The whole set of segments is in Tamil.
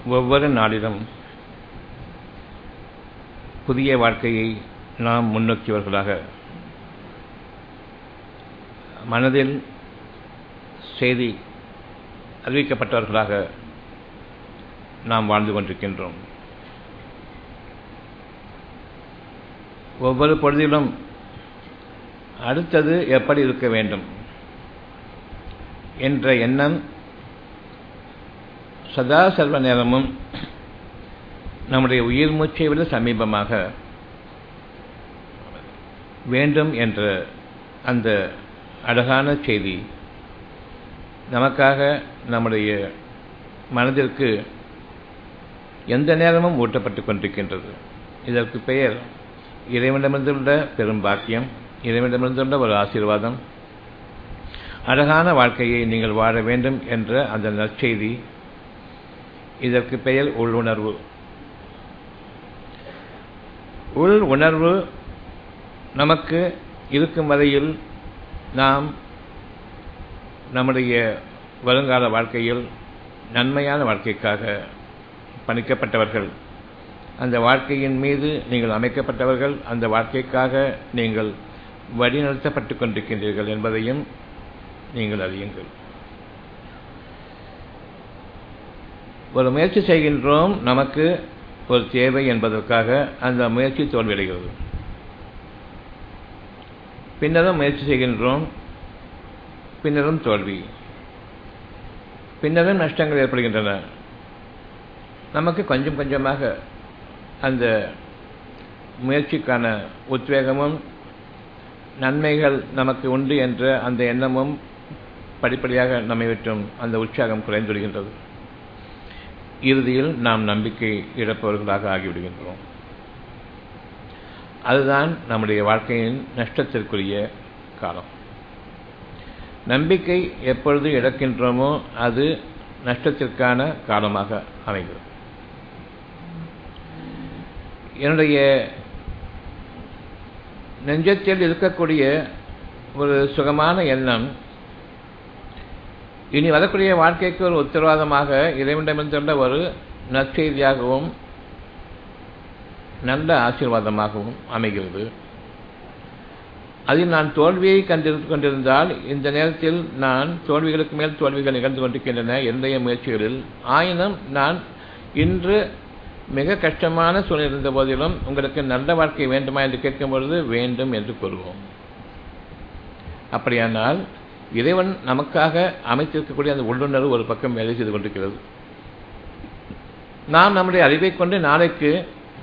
ஒவ்வொரு நாளிலும் புதிய வாழ்க்கையை நாம் முன்னோக்கியவர்களாக மனதில் செய்தி அறிவிக்கப்பட்டவர்களாக நாம் வாழ்ந்து கொண்டிருக்கின்றோம் ஒவ்வொரு பொழுதிலும் அடுத்தது எப்படி இருக்க வேண்டும் என்ற எண்ணம் சதா சர்வ நேரமும் நம்முடைய உயிர் மூச்சை விட சமீபமாக வேண்டும் என்ற அந்த அழகான செய்தி நமக்காக நம்முடைய மனதிற்கு எந்த நேரமும் ஊட்டப்பட்டு கொண்டிருக்கின்றது இதற்கு பெயர் இறைவனிடமிருந்துள்ள பெரும் பாக்கியம் இறைவனிடமிருந்துள்ள ஒரு ஆசீர்வாதம் அழகான வாழ்க்கையை நீங்கள் வாழ வேண்டும் என்ற அந்த நற்செய்தி இதற்கு பெயர் உள்ளுணர்வு உள் உணர்வு நமக்கு இருக்கும் வரையில் நாம் நம்முடைய வருங்கால வாழ்க்கையில் நன்மையான வாழ்க்கைக்காக பணிக்கப்பட்டவர்கள் அந்த வாழ்க்கையின் மீது நீங்கள் அமைக்கப்பட்டவர்கள் அந்த வாழ்க்கைக்காக நீங்கள் வழிநடத்தப்பட்டு கொண்டிருக்கின்றீர்கள் என்பதையும் நீங்கள் அறியுங்கள் ஒரு முயற்சி செய்கின்றோம் நமக்கு ஒரு தேவை என்பதற்காக அந்த முயற்சி தோல்வியடைகிறது பின்னரும் முயற்சி செய்கின்றோம் பின்னரும் தோல்வி பின்னரும் நஷ்டங்கள் ஏற்படுகின்றன நமக்கு கொஞ்சம் கொஞ்சமாக அந்த முயற்சிக்கான உத்வேகமும் நன்மைகள் நமக்கு உண்டு என்ற அந்த எண்ணமும் படிப்படியாக நம்மை விட்டும் அந்த உற்சாகம் குறைந்துவிடுகின்றது இறுதியில் நாம் நம்பிக்கை இழப்பவர்களாக ஆகிவிடுகின்றோம் அதுதான் நம்முடைய வாழ்க்கையின் நஷ்டத்திற்குரிய காலம் நம்பிக்கை எப்பொழுது இழக்கின்றோமோ அது நஷ்டத்திற்கான காலமாக அமைகிறது என்னுடைய நெஞ்சத்தில் இருக்கக்கூடிய ஒரு சுகமான எண்ணம் இனி வரக்கூடிய வாழ்க்கைக்கு ஒரு உத்தரவாதமாக இறைவனிடமிருந்துள்ள ஒரு நற்செய்தியாகவும் நல்ல ஆசீர்வாதமாகவும் அமைகிறது அதில் நான் தோல்வியை கண்டிருந்து கொண்டிருந்தால் இந்த நேரத்தில் நான் தோல்விகளுக்கு மேல் தோல்விகள் நிகழ்ந்து கொண்டிருக்கின்றன என்னுடைய முயற்சிகளில் ஆயினும் நான் இன்று மிக கஷ்டமான சூழ்நிலை இருந்த போதிலும் உங்களுக்கு நல்ல வாழ்க்கை வேண்டுமா என்று கேட்கும் பொழுது வேண்டும் என்று கூறுவோம் அப்படியானால் இறைவன் நமக்காக அமைத்திருக்கக்கூடிய அந்த உள்ளுணர்வு ஒரு பக்கம் வேலை செய்து கொண்டிருக்கிறது நாம் நம்முடைய அறிவை கொண்டு நாளைக்கு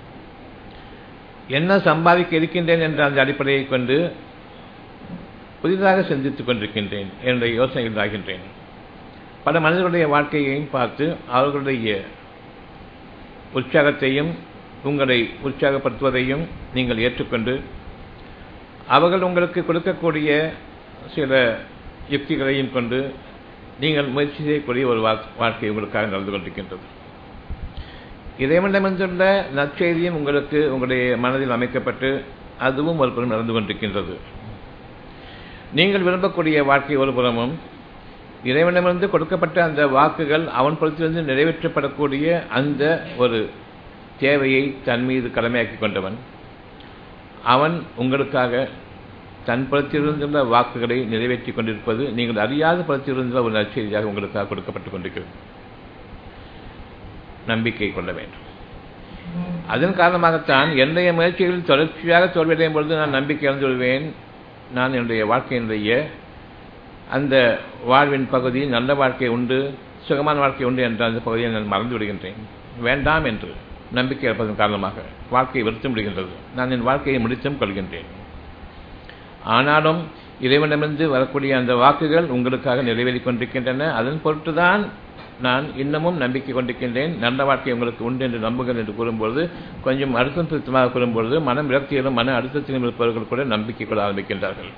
என்ன சம்பாதிக்க இருக்கின்றேன் என்ற அந்த அடிப்படையை கொண்டு புதிதாக சிந்தித்துக் கொண்டிருக்கின்றேன் என்னுடைய யோசனைகள் ஆகின்றேன் பல மனிதர்களுடைய வாழ்க்கையையும் பார்த்து அவர்களுடைய உற்சாகத்தையும் உங்களை உற்சாகப்படுத்துவதையும் நீங்கள் ஏற்றுக்கொண்டு அவர்கள் உங்களுக்கு கொடுக்கக்கூடிய சில யுக்திகளையும் கொண்டு நீங்கள் முயற்சி செய்யக்கூடிய ஒரு வாழ்க்கை உங்களுக்காக நடந்து கொண்டிருக்கின்றது இறைவனிடமிருந்துள்ள நற்செய்தியும் உங்களுக்கு உங்களுடைய மனதில் அமைக்கப்பட்டு அதுவும் ஒரு புறம் நடந்து கொண்டிருக்கின்றது நீங்கள் விரும்பக்கூடிய வாழ்க்கை ஒரு புறமும் இறைவனிடமிருந்து கொடுக்கப்பட்ட அந்த வாக்குகள் அவன் புறத்திலிருந்து நிறைவேற்றப்படக்கூடிய அந்த ஒரு தேவையை தன் மீது கடமையாக்கி கொண்டவன் அவன் உங்களுக்காக தன் புறத்திலிருந்துள்ள வாக்குகளை நிறைவேற்றி கொண்டிருப்பது நீங்கள் அறியாத புறத்திலிருந்துள்ள ஒரு நற்செய்தியாக உங்களுக்காக கொடுக்கப்பட்டுக் கொண்டிருக்கிறது நம்பிக்கை கொள்ள வேண்டும் அதன் காரணமாகத்தான் என்னுடைய முயற்சிகளில் தொடர்ச்சியாக தோல்வியடையும் பொழுது நான் நம்பிக்கை இழந்து கொள்வேன் நான் என்னுடைய வாழ்க்கையினுடைய அந்த வாழ்வின் பகுதி நல்ல வாழ்க்கை உண்டு சுகமான வாழ்க்கை உண்டு என்ற அந்த பகுதியை நான் மறந்து விடுகின்றேன் வேண்டாம் என்று நம்பிக்கை இழப்பதன் காரணமாக வாழ்க்கையை வெறுத்து விடுகின்றது நான் என் வாழ்க்கையை முடித்தும் கொள்கின்றேன் ஆனாலும் இறைவனிடமிருந்து வரக்கூடிய அந்த வாக்குகள் உங்களுக்காக நிறைவேறிக் கொண்டிருக்கின்றன அதன் பொருட்டுதான் நான் இன்னமும் நம்பிக்கை கொண்டிருக்கின்றேன் நல்ல வாழ்க்கை உங்களுக்கு உண்டு என்று நம்புங்கள் என்று கூறும்பொழுது கொஞ்சம் அழுத்தம் திருத்தமாக கூறும்பொழுது மனம் விரக்தியிலும் மன அழுத்தத்திலும் இருப்பவர்கள் கூட நம்பிக்கை கொள்ள ஆரம்பிக்கின்றார்கள்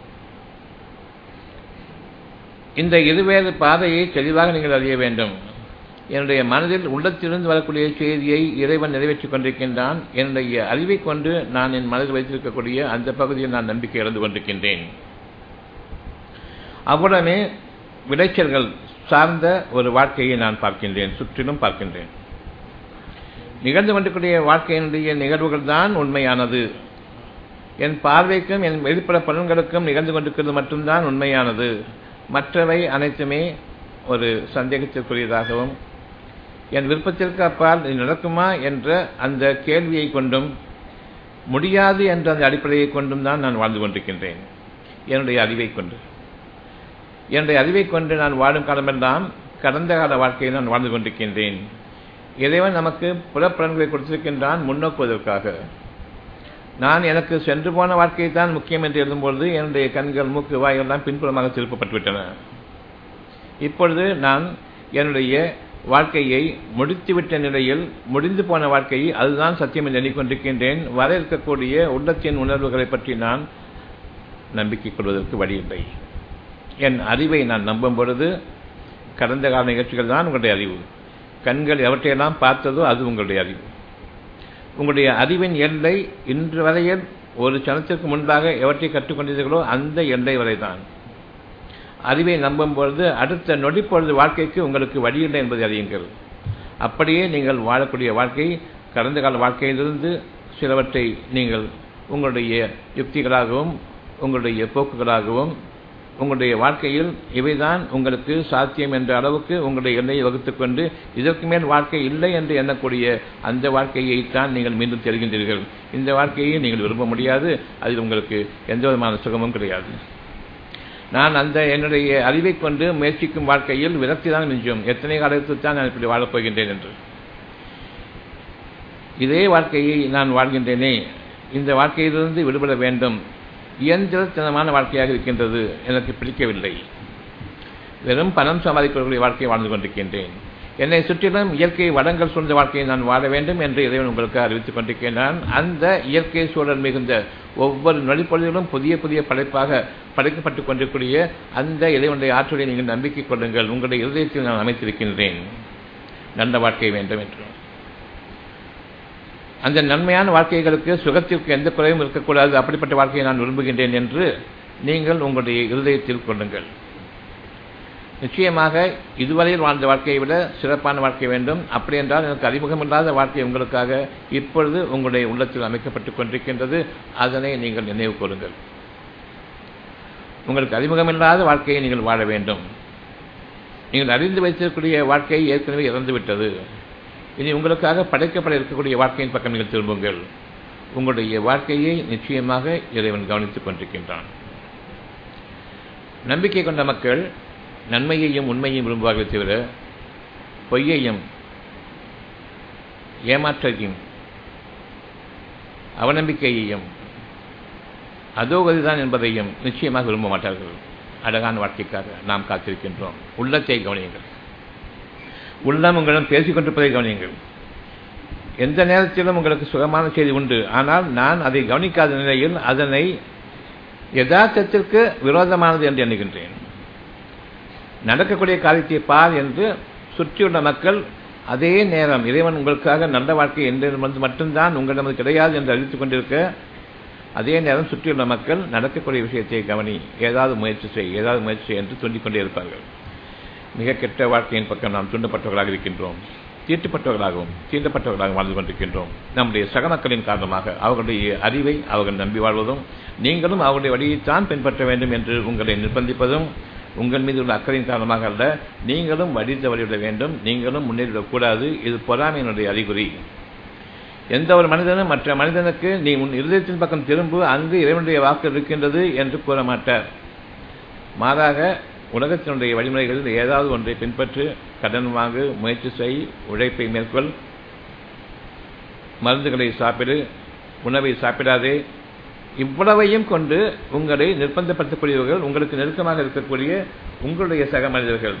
இந்த இருவேறு பாதையை தெளிவாக நீங்கள் அறிய வேண்டும் என்னுடைய மனதில் உள்ளத்திலிருந்து வரக்கூடிய செய்தியை இறைவன் நிறைவேற்றிக் கொண்டிருக்கின்றான் என்னுடைய அறிவை கொண்டு நான் என் மனதில் வைத்திருக்கக்கூடிய அந்த பகுதியில் நான் நம்பிக்கை இழந்து கொண்டிருக்கின்றேன் அவ்வுடனே விளைச்சல்கள் சார்ந்த ஒரு வாழ்க்கையை நான் பார்க்கின்றேன் சுற்றிலும் பார்க்கின்றேன் நிகழ்ந்து கொண்டிருக்கூடிய வாழ்க்கையினுடைய நிகழ்வுகள் தான் உண்மையானது என் பார்வைக்கும் என் வெளிப்புற பலன்களுக்கும் நிகழ்ந்து கொண்டிருக்கிறது மட்டும்தான் உண்மையானது மற்றவை அனைத்துமே ஒரு சந்தேகத்திற்குரியதாகவும் என் விருப்பத்திற்கு அப்பால் இது நடக்குமா என்ற அந்த கேள்வியை கொண்டும் முடியாது என்ற அந்த அடிப்படையை கொண்டும் தான் நான் வாழ்ந்து கொண்டிருக்கின்றேன் என்னுடைய அறிவை கொண்டு என்னுடைய அறிவை கொண்டு நான் வாழும் காலமெல்லாம் கடந்த கால வாழ்க்கையை நான் வாழ்ந்து கொண்டிருக்கின்றேன் இறைவன் நமக்கு புலப்பலன்களை கொடுத்திருக்கின்றான் முன்னோக்குவதற்காக நான் எனக்கு சென்று போன வாழ்க்கை தான் முக்கியம் என்று எழுதும்பொழுது என்னுடைய கண்கள் மூக்கு வாயெல்லாம் பின்புறமாக திருப்பப்பட்டுவிட்டன இப்பொழுது நான் என்னுடைய வாழ்க்கையை முடித்துவிட்ட நிலையில் முடிந்து போன வாழ்க்கையை அதுதான் சத்தியம் என்று எண்ணிக்கொண்டிருக்கின்றேன் வர இருக்கக்கூடிய உள்ளத்தின் உணர்வுகளை பற்றி நான் நம்பிக்கை கொள்வதற்கு வழியில்லை என் அறிவை நான் நம்பும் பொழுது கடந்த கால நிகழ்ச்சிகள் தான் உங்களுடைய அறிவு கண்கள் எவற்றையெல்லாம் பார்த்ததோ அது உங்களுடைய அறிவு உங்களுடைய அறிவின் எல்லை இன்று வரையில் ஒரு சனத்திற்கு முன்பாக எவற்றை கற்றுக்கொண்டீர்களோ அந்த எல்லை வரை தான் அறிவை நம்பும் பொழுது அடுத்த நொடிப்பொழுது வாழ்க்கைக்கு உங்களுக்கு வழியில்லை என்பதை அறியுங்கள் அப்படியே நீங்கள் வாழக்கூடிய வாழ்க்கை கடந்த கால வாழ்க்கையிலிருந்து சிலவற்றை நீங்கள் உங்களுடைய யுக்திகளாகவும் உங்களுடைய போக்குகளாகவும் உங்களுடைய வாழ்க்கையில் இவைதான் உங்களுக்கு சாத்தியம் என்ற அளவுக்கு உங்களுடைய எல்லையை வகுத்துக்கொண்டு இதற்கு மேல் வாழ்க்கை இல்லை என்று எண்ணக்கூடிய அந்த வாழ்க்கையை தான் நீங்கள் மீண்டும் தெரிகின்றீர்கள் இந்த வாழ்க்கையை நீங்கள் விரும்ப முடியாது அதில் உங்களுக்கு எந்த விதமான சுகமும் கிடையாது நான் அந்த என்னுடைய அறிவை கொண்டு முயற்சிக்கும் வாழ்க்கையில் விரக்தி தான் மிஞ்சும் எத்தனை காலத்தில் தான் நான் இப்படி வாழப் போகின்றேன் என்று இதே வாழ்க்கையை நான் வாழ்கின்றேனே இந்த வாழ்க்கையிலிருந்து விடுபட வேண்டும் இயந்திரத்தனமான வாழ்க்கையாக இருக்கின்றது எனக்கு பிடிக்கவில்லை வெறும் பணம் சம்பாதிக்கக்கூடிய வாழ்க்கையை வாழ்ந்து கொண்டிருக்கின்றேன் என்னை சுற்றிலும் இயற்கை வளங்கள் சூழ்ந்த வாழ்க்கையை நான் வாழ வேண்டும் என்று இறைவன் உங்களுக்கு அறிவித்துக் கொண்டிருக்கின்றான் அந்த இயற்கை சூழல் மிகுந்த ஒவ்வொரு நொடிப்பொழுதிலும் புதிய புதிய படைப்பாக படைக்கப்பட்டுக் கொண்டிருக்கூடிய அந்த இறைவனுடைய ஆற்றலை நீங்கள் நம்பிக்கை கொள்ளுங்கள் உங்களுடைய இருதயத்தில் நான் அமைத்திருக்கின்றேன் நல்ல வாழ்க்கை வேண்டும் என்று அந்த நன்மையான வாழ்க்கைகளுக்கு சுகத்திற்கு எந்த குறையும் இருக்கக்கூடாது அப்படிப்பட்ட வாழ்க்கையை நான் விரும்புகின்றேன் என்று நீங்கள் உங்களுடைய இருதயத்தில் கொள்ளுங்கள் நிச்சயமாக இதுவரையில் வாழ்ந்த வாழ்க்கையை விட சிறப்பான வாழ்க்கை வேண்டும் அப்படி என்றால் எனக்கு அறிமுகமில்லாத வாழ்க்கை உங்களுக்காக இப்பொழுது உங்களுடைய உள்ளத்தில் அமைக்கப்பட்டுக் கொண்டிருக்கின்றது அதனை நீங்கள் நினைவு கூறுங்கள் உங்களுக்கு அறிமுகமில்லாத வாழ்க்கையை நீங்கள் வாழ வேண்டும் நீங்கள் அறிந்து வைத்திருக்கக்கூடிய வாழ்க்கை ஏற்கனவே இறந்துவிட்டது இனி உங்களுக்காக படைக்கப்பட இருக்கக்கூடிய வாழ்க்கையின் பக்கம் நீங்கள் திரும்புங்கள் உங்களுடைய வாழ்க்கையை நிச்சயமாக இறைவன் கவனித்துக் கொண்டிருக்கின்றான் நம்பிக்கை கொண்ட மக்கள் நன்மையையும் உண்மையையும் விரும்புவார்கள் தவிர பொய்யையும் ஏமாற்றையும் அவநம்பிக்கையையும் அதோகதிதான் என்பதையும் நிச்சயமாக விரும்ப மாட்டார்கள் அழகான வாழ்க்கைக்காக நாம் காத்திருக்கின்றோம் உள்ளத்தை கவனியுங்கள் உள்ளம் உங்களிடம் பேசிக் கொண்டிருப்பதை கவனியுங்கள் எந்த நேரத்திலும் உங்களுக்கு சுகமான செய்தி உண்டு ஆனால் நான் அதை கவனிக்காத நிலையில் அதனை யதார்த்தத்திற்கு விரோதமானது என்று எண்ணுகின்றேன் நடக்கக்கூடிய காரியத்தை பார் என்று சுற்றியுள்ள மக்கள் அதே நேரம் இறைவன் உங்களுக்காக நல்ல வாழ்க்கை என்றிடமிருந்து மட்டும்தான் உங்களிடமிருந்து கிடையாது என்று அறிவித்துக் கொண்டிருக்க அதே நேரம் சுற்றியுள்ள மக்கள் நடக்கக்கூடிய விஷயத்தை கவனி ஏதாவது முயற்சி செய் ஏதாவது முயற்சி செய் என்று சொல்லிக் கொண்டே இருப்பார்கள் மிக கெட்ட வாழ்க்கையின் பக்கம் நாம் துண்டப்பட்டவர்களாக இருக்கின்றோம் தீட்டுப்பட்டவர்களாகவும் தீண்டப்பட்டவர்களாக வாழ்ந்து கொண்டிருக்கின்றோம் நம்முடைய சக மக்களின் காரணமாக அவர்களுடைய அறிவை அவர்கள் நம்பி வாழ்வதும் நீங்களும் அவருடைய வழியைத்தான் பின்பற்ற வேண்டும் என்று உங்களை நிர்பந்திப்பதும் உங்கள் மீது உள்ள அக்கறையின் காரணமாக அல்ல நீங்களும் வழி தவறிவிட வேண்டும் நீங்களும் முன்னேறிவிடக்கூடாது இது பொறாமையினுடைய அறிகுறி எந்த ஒரு மனிதனும் மற்ற மனிதனுக்கு நீ உன் இருதயத்தின் பக்கம் திரும்ப அங்கு இறைவனுடைய வாக்கு இருக்கின்றது என்று கூற மாட்டார் மாறாக உலகத்தினுடைய வழிமுறைகளில் ஏதாவது ஒன்றை பின்பற்று கடன் வாங்கு முயற்சி செய் உழைப்பை மேற்கொள் மருந்துகளை சாப்பிடு உணவை சாப்பிடாதே இவ்வளவையும் கொண்டு உங்களை நிர்பந்தப்படுத்தக்கூடியவர்கள் உங்களுக்கு நெருக்கமாக இருக்கக்கூடிய உங்களுடைய சக மனிதர்கள்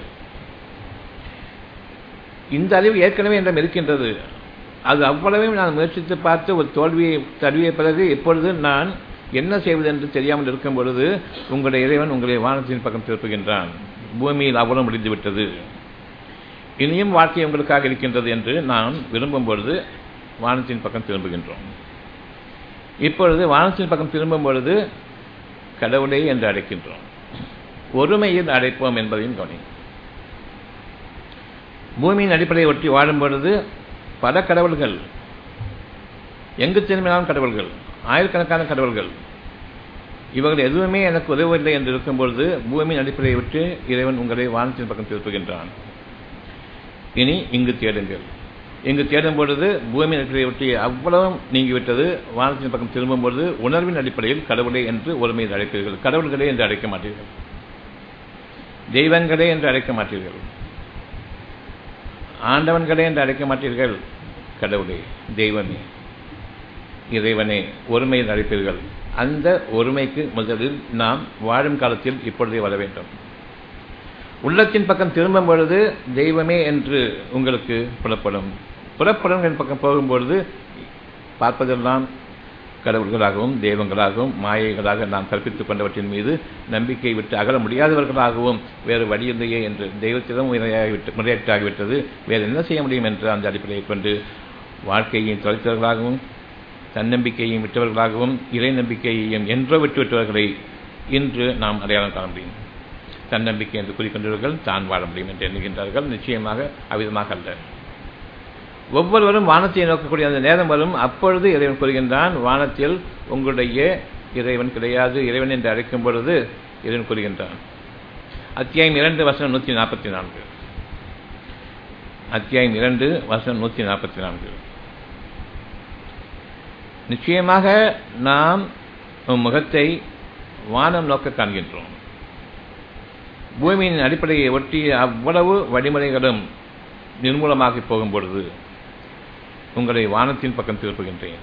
இந்த அறிவு ஏற்கனவே என்னிடம் இருக்கின்றது அது அவ்வளவையும் நான் முயற்சித்து பார்த்து ஒரு தோல்வியை தழுவிய பிறகு இப்பொழுது நான் என்ன செய்வது என்று தெரியாமல் இருக்கும் பொழுது உங்களுடைய இறைவன் உங்களை வானத்தின் பக்கம் திருப்புகின்றான் பூமியில் அவ்வளவு முடிந்துவிட்டது இனியும் வாழ்க்கை உங்களுக்காக இருக்கின்றது என்று நாம் விரும்பும் பொழுது வானத்தின் பக்கம் திரும்புகின்றோம் இப்பொழுது வானத்தின் பக்கம் திரும்பும் பொழுது கடவுளே என்று அழைக்கின்றோம் ஒருமையில் அழைப்போம் என்பதையும் கவனி பூமியின் அடிப்படையை ஒட்டி வாழும் பொழுது பல கடவுள்கள் எங்கு திரும்பினாலும் கடவுள்கள் ஆயிரக்கணக்கான கடவுள்கள் இவர்கள் எதுவுமே எனக்கு உதவவில்லை என்று இருக்கும்பொழுது பூமியின் அடிப்படையை விட்டு இறைவன் உங்களை வானத்தின் பக்கம் திருப்புகின்றான் இனி இங்கு தேடுங்கள் இங்கு தேடும் பொழுது பூமியின் அடிப்படையை விட்டு அவ்வளவும் நீங்கிவிட்டது வானத்தின் பக்கம் திரும்பும் பொழுது உணர்வின் அடிப்படையில் கடவுளே என்று ஒருமையில் அழைப்பீர்கள் கடவுள்களே என்று அழைக்க மாட்டீர்கள் தெய்வங்களே என்று அழைக்க மாட்டீர்கள் ஆண்டவன்களே என்று அழைக்க மாட்டீர்கள் கடவுளே தெய்வமே இறைவனே ஒருமையில் அழைப்பீர்கள் அந்த ஒருமைக்கு முதலில் நாம் வாழும் காலத்தில் இப்பொழுதே வர வேண்டும் உள்ளத்தின் பக்கம் திரும்பும் பொழுது தெய்வமே என்று உங்களுக்கு புலப்படும் புறப்படும் என் பக்கம் போகும்பொழுது பார்ப்பதெல்லாம் கடவுள்களாகவும் தெய்வங்களாகவும் மாயைகளாக நாம் கற்பித்துக் கொண்டவற்றின் மீது நம்பிக்கை விட்டு அகல முடியாதவர்களாகவும் வேறு வழியில்லையே என்று தெய்வத்திடம் முறையாகிவிட்டு முறையீட்டாகிவிட்டது வேறு என்ன செய்ய முடியும் என்று அந்த அடிப்படையை கொண்டு வாழ்க்கையை தொலைத்தவர்களாகவும் தன்னம்பிக்கையையும் விட்டவர்களாகவும் இறை நம்பிக்கையையும் என்றோ விட்டுவிட்டவர்களை இன்று நாம் அடையாளம் காண முடியும் தன்னம்பிக்கை என்று கூறிக்கொண்டவர்கள் தான் வாழ முடியும் என்று எண்ணுகின்றார்கள் நிச்சயமாக அவ்விதமாக அல்ல ஒவ்வொருவரும் வானத்தை நோக்கக்கூடிய அந்த நேரம் வரும் அப்பொழுது இறைவன் கூறுகின்றான் வானத்தில் உங்களுடைய இறைவன் கிடையாது இறைவன் என்று அழைக்கும் பொழுது இறைவன் கூறுகின்றான் அத்தியாயம் இரண்டு வசனம் நூற்றி நாற்பத்தி நான்கு அத்தியாயம் இரண்டு வசனம் நூற்றி நாற்பத்தி நான்கு நிச்சயமாக நாம் முகத்தை வானம் நோக்க காண்கின்றோம் பூமியின் அடிப்படையை ஒட்டி அவ்வளவு வழிமுறைகளும் நிர்மூலமாகி போகும் பொழுது உங்களை வானத்தின் பக்கம் திருப்புகின்றேன்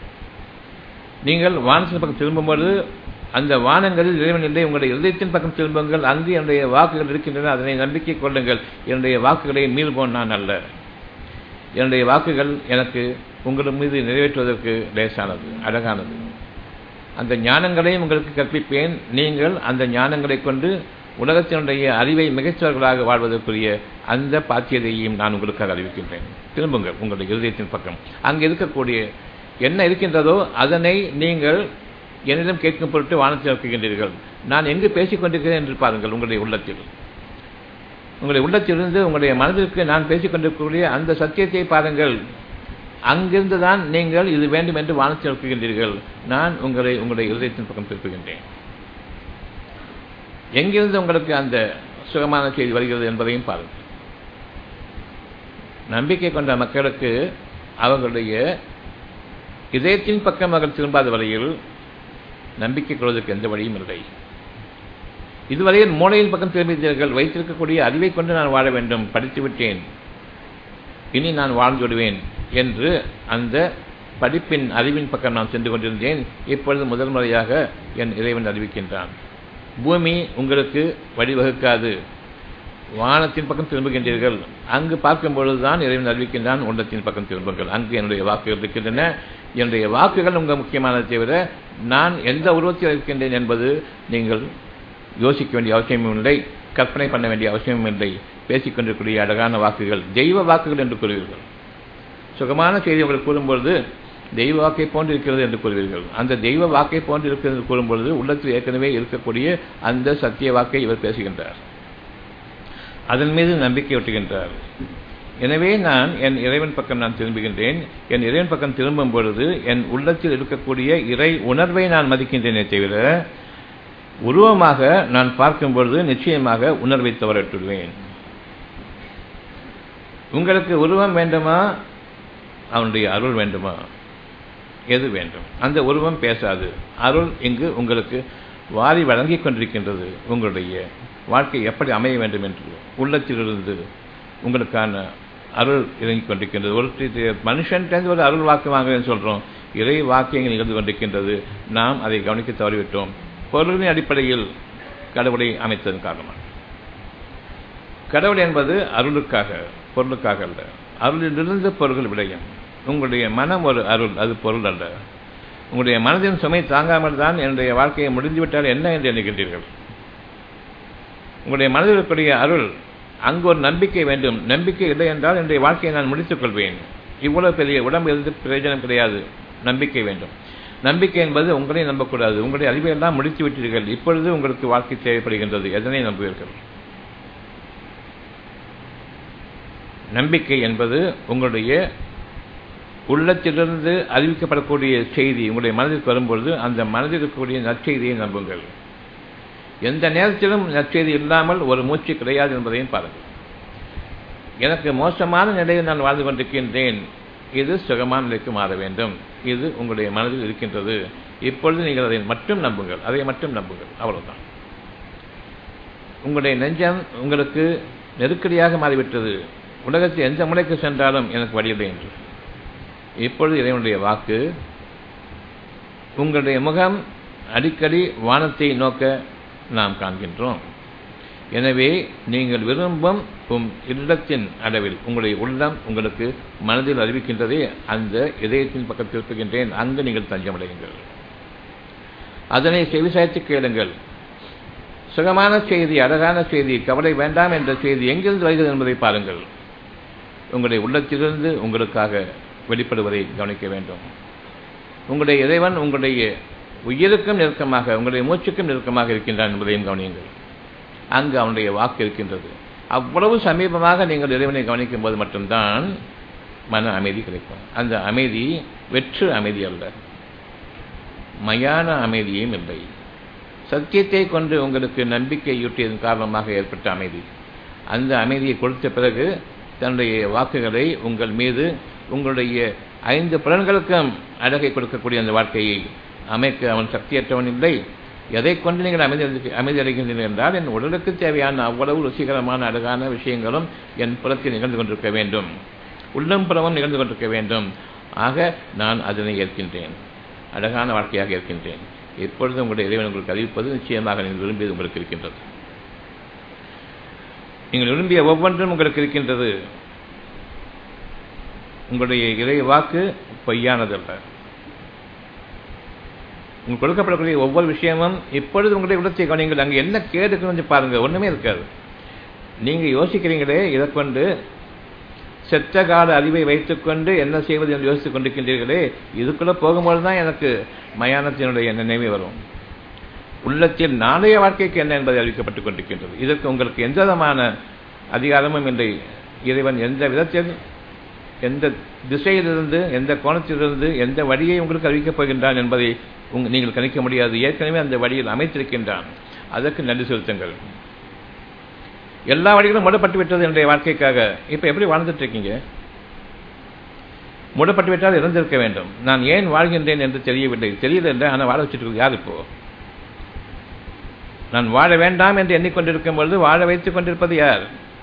நீங்கள் வானத்தின் பக்கம் திரும்பும்போது அந்த வானங்களில் இறைவன் இல்லை உங்களுடைய இதயத்தின் பக்கம் திரும்புங்கள் அங்கு என்னுடைய வாக்குகள் இருக்கின்றன அதனை நம்பிக்கை கொள்ளுங்கள் என்னுடைய வாக்குகளை மீள்போன் நான் அல்ல என்னுடைய வாக்குகள் எனக்கு உங்கள் மீது நிறைவேற்றுவதற்கு லேசானது அழகானது அந்த ஞானங்களையும் உங்களுக்கு கற்பிப்பேன் நீங்கள் அந்த ஞானங்களை கொண்டு உலகத்தினுடைய அறிவை மிகச்சவர்களாக வாழ்வதற்குரிய அந்த பாத்தியதையும் நான் உங்களுக்காக அறிவிக்கின்றேன் திரும்புங்கள் உங்களுடைய இருதயத்தின் பக்கம் அங்கே இருக்கக்கூடிய என்ன இருக்கின்றதோ அதனை நீங்கள் என்னிடம் கேட்கும் பொருட்டு வானத்தில் வைக்கின்றீர்கள் நான் எங்கு பேசிக் கொண்டிருக்கிறேன் என்று பாருங்கள் உங்களுடைய உள்ளத்தில் உங்களுடைய உள்ளத்திலிருந்து உங்களுடைய மனதிற்கு நான் பேசிக் கொண்டிருக்கக்கூடிய அந்த சத்தியத்தை பாருங்கள் அங்கிருந்து தான் நீங்கள் இது வேண்டும் என்று வானத்தில் வைக்கின்றீர்கள் நான் உங்களை உங்களுடைய இருதயத்தின் பக்கம் திருப்புகின்றேன் எங்கிருந்து உங்களுக்கு அந்த சுகமான செய்தி வருகிறது என்பதையும் பாருங்கள் நம்பிக்கை கொண்ட மக்களுக்கு அவர்களுடைய இதயத்தின் பக்கம் அவர்கள் திரும்பாத வரையில் நம்பிக்கை கொள்வதற்கு எந்த வழியும் இல்லை இதுவரையில் மூளையின் பக்கம் திரும்பித்தீர்கள் வைத்திருக்கக்கூடிய அறிவை கொண்டு நான் வாழ வேண்டும் படித்து விட்டேன் இனி நான் வாழ்ந்து விடுவேன் என்று அந்த படிப்பின் அறிவின் பக்கம் நான் சென்று கொண்டிருந்தேன் இப்பொழுது முதல் முறையாக என் இறைவன் அறிவிக்கின்றான் பூமி உங்களுக்கு வழிவகுக்காது வானத்தின் பக்கம் திரும்புகின்றீர்கள் அங்கு பார்க்கும் பொழுதுதான் இறைவன் அறிவிக்கின்றான் உள்ளத்தின் பக்கம் திரும்புங்கள் அங்கு என்னுடைய வாக்குகள் இருக்கின்றன என்னுடைய வாக்குகள் உங்கள் முக்கியமானதை தவிர நான் எந்த உருவத்தில் இருக்கின்றேன் என்பது நீங்கள் யோசிக்க வேண்டிய அவசியமும் இல்லை கற்பனை பண்ண வேண்டிய அவசியமும் இல்லை பேசிக் கொண்டிருக்கூடிய அழகான வாக்குகள் தெய்வ வாக்குகள் என்று கூறுவீர்கள் சுகமான செய்தி உங்களுக்கு கூறும்பொழுது தெய்வ வாக்கை போன்று இருக்கிறது என்று கூறுவீர்கள் அந்த தெய்வ வாக்கை போன்று இருக்கிறது என்று கூறும்பொழுது உள்ளத்தில் ஏற்கனவே இருக்கக்கூடிய அந்த சத்திய வாக்கை இவர் பேசுகின்றார் அதன் மீது நம்பிக்கை ஒட்டுகின்றார் எனவே நான் என் இறைவன் பக்கம் நான் திரும்புகின்றேன் என் இறைவன் பக்கம் திரும்பும் பொழுது என் உள்ளத்தில் இருக்கக்கூடிய இறை உணர்வை நான் மதிக்கின்றேனே தவிர உருவமாக நான் பார்க்கும் பொழுது நிச்சயமாக உணர்வை தவறட்டுடுவேன் உங்களுக்கு உருவம் வேண்டுமா அவனுடைய அருள் வேண்டுமா எது வேண்டும் அந்த உருவம் பேசாது அருள் இங்கு உங்களுக்கு வாரி வழங்கிக் கொண்டிருக்கின்றது உங்களுடைய வாழ்க்கை எப்படி அமைய வேண்டும் என்று உள்ளத்திலிருந்து உங்களுக்கான அருள் இறங்கிக் கொண்டிருக்கின்றது ஒரு மனுஷன்டேருந்து ஒரு அருள் வாக்கு வாங்குறேன்னு சொல்கிறோம் இறை வாக்கியங்கள் நிகழ்ந்து கொண்டிருக்கின்றது நாம் அதை கவனிக்க தவறிவிட்டோம் பொருளின் அடிப்படையில் கடவுளை அமைத்ததன் காரணமாக கடவுள் என்பது அருளுக்காக பொருளுக்காக அல்ல அருளிலிருந்து பொருள் விளையும் உங்களுடைய மனம் ஒரு அருள் அது பொருள் அல்ல உங்களுடைய மனதின் சுமை தாங்காமல் தான் என்னுடைய வாழ்க்கையை முடிந்துவிட்டால் என்ன என்று எண்ணுகின்றீர்கள் உங்களுடைய மனதில் இருக்கக்கூடிய அருள் அங்கு ஒரு நம்பிக்கை வேண்டும் நம்பிக்கை இல்லை என்றால் என்னுடைய வாழ்க்கையை நான் முடித்துக் கொள்வேன் இவ்வளவு பெரிய உடம்பு இருந்து பிரயோஜனம் கிடையாது நம்பிக்கை வேண்டும் நம்பிக்கை என்பது உங்களை நம்பக்கூடாது உங்களுடைய அறிவை எல்லாம் முடித்து விட்டீர்கள் இப்பொழுது உங்களுக்கு வாழ்க்கை தேவைப்படுகின்றது எதனை நம்புவீர்கள் நம்பிக்கை என்பது உங்களுடைய உள்ளத்திலிருந்து அறிவிக்கப்படக்கூடிய செய்தி உங்களுடைய மனதிற்கு வரும்பொழுது அந்த மனதில் இருக்கக்கூடிய நற்செய்தியை நம்புங்கள் எந்த நேரத்திலும் நற்செய்தி இல்லாமல் ஒரு மூச்சு கிடையாது என்பதையும் பாருங்கள் எனக்கு மோசமான நிலையில் நான் வாழ்ந்து கொண்டிருக்கின்றேன் இது சுகமான நிலைக்கு மாற வேண்டும் இது உங்களுடைய மனதில் இருக்கின்றது இப்பொழுது நீங்கள் அதை மட்டும் நம்புங்கள் அதை மட்டும் நம்புங்கள் அவ்வளவுதான் உங்களுடைய நெஞ்சம் உங்களுக்கு நெருக்கடியாக மாறிவிட்டது உலகத்தில் எந்த முறைக்கு சென்றாலும் எனக்கு வழியில்லை என்று இப்பொழுது இறைவனுடைய வாக்கு உங்களுடைய முகம் அடிக்கடி வானத்தை நோக்க நாம் காண்கின்றோம் எனவே நீங்கள் விரும்பும் உம் இல்லத்தின் அளவில் உங்களுடைய உள்ளம் உங்களுக்கு மனதில் அறிவிக்கின்றதே அந்த இதயத்தின் பக்கத்தில் இருக்கின்றேன் அங்கு நீங்கள் தஞ்சமடையுங்கள் அதனை செவிசாய்த்து கேளுங்கள் சுகமான செய்தி அழகான செய்தி கவலை வேண்டாம் என்ற செய்தி எங்கிருந்து வருகிறது என்பதை பாருங்கள் உங்களுடைய உள்ளத்திலிருந்து உங்களுக்காக வெளிப்படுவதை கவனிக்க வேண்டும் உங்களுடைய இறைவன் உங்களுடைய உயிருக்கும் நெருக்கமாக உங்களுடைய மூச்சுக்கும் நெருக்கமாக இருக்கின்றான் என்பதையும் கவனியுங்கள் அங்கு அவனுடைய வாக்கு இருக்கின்றது அவ்வளவு சமீபமாக நீங்கள் இறைவனை கவனிக்கும் போது மட்டும்தான் மன அமைதி கிடைக்கும் அந்த அமைதி வெற்று அமைதி அல்ல மயான அமைதியும் இல்லை சத்தியத்தை கொண்டு உங்களுக்கு நம்பிக்கையூட்டியதன் காரணமாக ஏற்பட்ட அமைதி அந்த அமைதியை கொடுத்த பிறகு தன்னுடைய வாக்குகளை உங்கள் மீது உங்களுடைய ஐந்து புலன்களுக்கும் அழகை கொடுக்கக்கூடிய அந்த வாழ்க்கையை அமைக்க அவன் சக்தியற்றவன் இல்லை எதை கொண்டு நீங்கள் அமைதி அமைதி அடைகின்றீர்கள் என்றால் என் உடலுக்கு தேவையான அவ்வளவு ருசிகரமான அழகான விஷயங்களும் என் புறத்தில் நிகழ்ந்து கொண்டிருக்க வேண்டும் உள்ளம் புறமும் நிகழ்ந்து கொண்டிருக்க வேண்டும் ஆக நான் அதனை ஏற்கின்றேன் அழகான வாழ்க்கையாக இருக்கின்றேன் எப்பொழுது உங்களுடைய இறைவன் உங்களுக்கு அறிவிப்பது நிச்சயமாக நீங்கள் விரும்பியது உங்களுக்கு இருக்கின்றது நீங்கள் விரும்பிய ஒவ்வொன்றும் உங்களுக்கு இருக்கின்றது உங்களுடைய இறை வாக்கு பொய்யானதல்ல உங்களுக்கு கொடுக்கப்படக்கூடிய ஒவ்வொரு விஷயமும் இப்பொழுது உங்களுடைய உள்ளத்தை கவனிங்கள் அங்கே என்ன கேடுக்குன்னு கொஞ்சம் பாருங்கள் ஒன்றுமே இருக்காது நீங்கள் யோசிக்கிறீங்களே இதை கொண்டு செத்த கால அறிவை வைத்துக்கொண்டு என்ன செய்வது என்று யோசித்துக் கொண்டிருக்கின்றீர்களே இதுக்குள்ளே போகும்போது தான் எனக்கு மயானத்தினுடைய நினைவே வரும் உள்ளத்தில் நாளைய வாழ்க்கைக்கு என்ன என்பதை அறிவிக்கப்பட்டுக் கொண்டிருக்கின்றது இதற்கு உங்களுக்கு எந்த விதமான அதிகாரமும் இல்லை இறைவன் எந்த விதத்தில் எந்த திசையிலிருந்து எந்த கோணத்திலிருந்து எந்த வழியை உங்களுக்கு அறிவிக்கப் போகின்றான் என்பதை உங்க நீங்கள் கணிக்க முடியாது ஏற்கனவே அந்த வழியில் அமைத்திருக்கின்றான் அதற்கு நன்றி செலுத்துங்கள் எல்லா வழிகளும் மூடப்பட்டு விட்டது என்னுடைய வாழ்க்கைக்காக இப்போ எப்படி வாழ்ந்துட்டு இருக்கீங்க மூடப்பட்டு விட்டால் இறந்திருக்க வேண்டும் நான் ஏன் வாழ்கின்றேன் என்று தெரியவில்லை தெரியல என்று ஆனால் வாழ வச்சுட்டு யார் இப்போ நான் வாழ வேண்டாம் என்று எண்ணிக்கொண்டிருக்கும் பொழுது வாழ வைத்துக் கொண்டிருப்பது யார்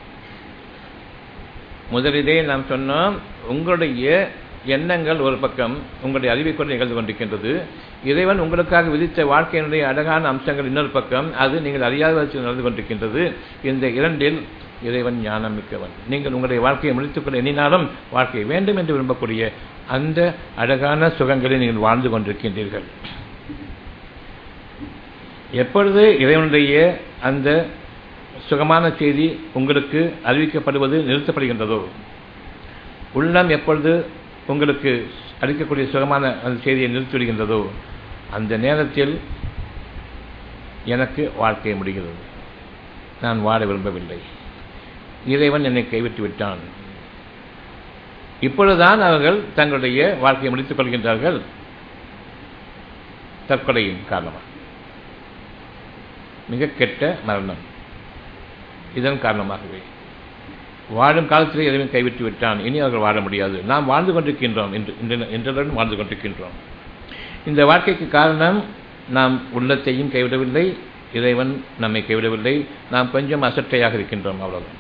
முதலிலே நாம் சொன்னோம் உங்களுடைய எண்ணங்கள் ஒரு பக்கம் உங்களுடைய அறிவை கொண்டு நிகழ்ந்து கொண்டிருக்கின்றது இறைவன் உங்களுக்காக விதித்த வாழ்க்கையினுடைய அழகான அம்சங்கள் இன்னொரு பக்கம் அது நீங்கள் அறியாத வச்சு நடந்து கொண்டிருக்கின்றது இந்த இரண்டில் இறைவன் ஞானம் மிக்கவன் நீங்கள் உங்களுடைய வாழ்க்கையை முடித்துக்கொள்ள எண்ணினாலும் வாழ்க்கை வேண்டும் என்று விரும்பக்கூடிய அந்த அழகான சுகங்களை நீங்கள் வாழ்ந்து கொண்டிருக்கின்றீர்கள் எப்பொழுது இறைவனுடைய அந்த சுகமான செய்தி உங்களுக்கு அறிவிக்கப்படுவது நிறுத்தப்படுகின்றதோ உள்ளம் எப்பொழுது உங்களுக்கு அளிக்கக்கூடிய சுகமான அந்த செய்தியை நிறுத்திவிடுகின்றதோ அந்த நேரத்தில் எனக்கு வாழ்க்கை முடிகிறது நான் வாழ விரும்பவில்லை இறைவன் என்னை கைவிட்டு விட்டான் இப்பொழுதுதான் அவர்கள் தங்களுடைய வாழ்க்கையை முடித்துக் கொள்கின்றார்கள் தற்கொலையின் காரணமாக மிக கெட்ட மரணம் இதன் காரணமாகவே வாழும் காலத்திலே எதுவும் கைவிட்டு விட்டான் இனி அவர்கள் வாழ முடியாது நாம் வாழ்ந்து கொண்டிருக்கின்றோம் என்று இன்றுடன் வாழ்ந்து கொண்டிருக்கின்றோம் இந்த வாழ்க்கைக்கு காரணம் நாம் உள்ளத்தையும் கைவிடவில்லை இறைவன் நம்மை கைவிடவில்லை நாம் கொஞ்சம் அசட்டையாக இருக்கின்றோம் அவ்வளவுதான்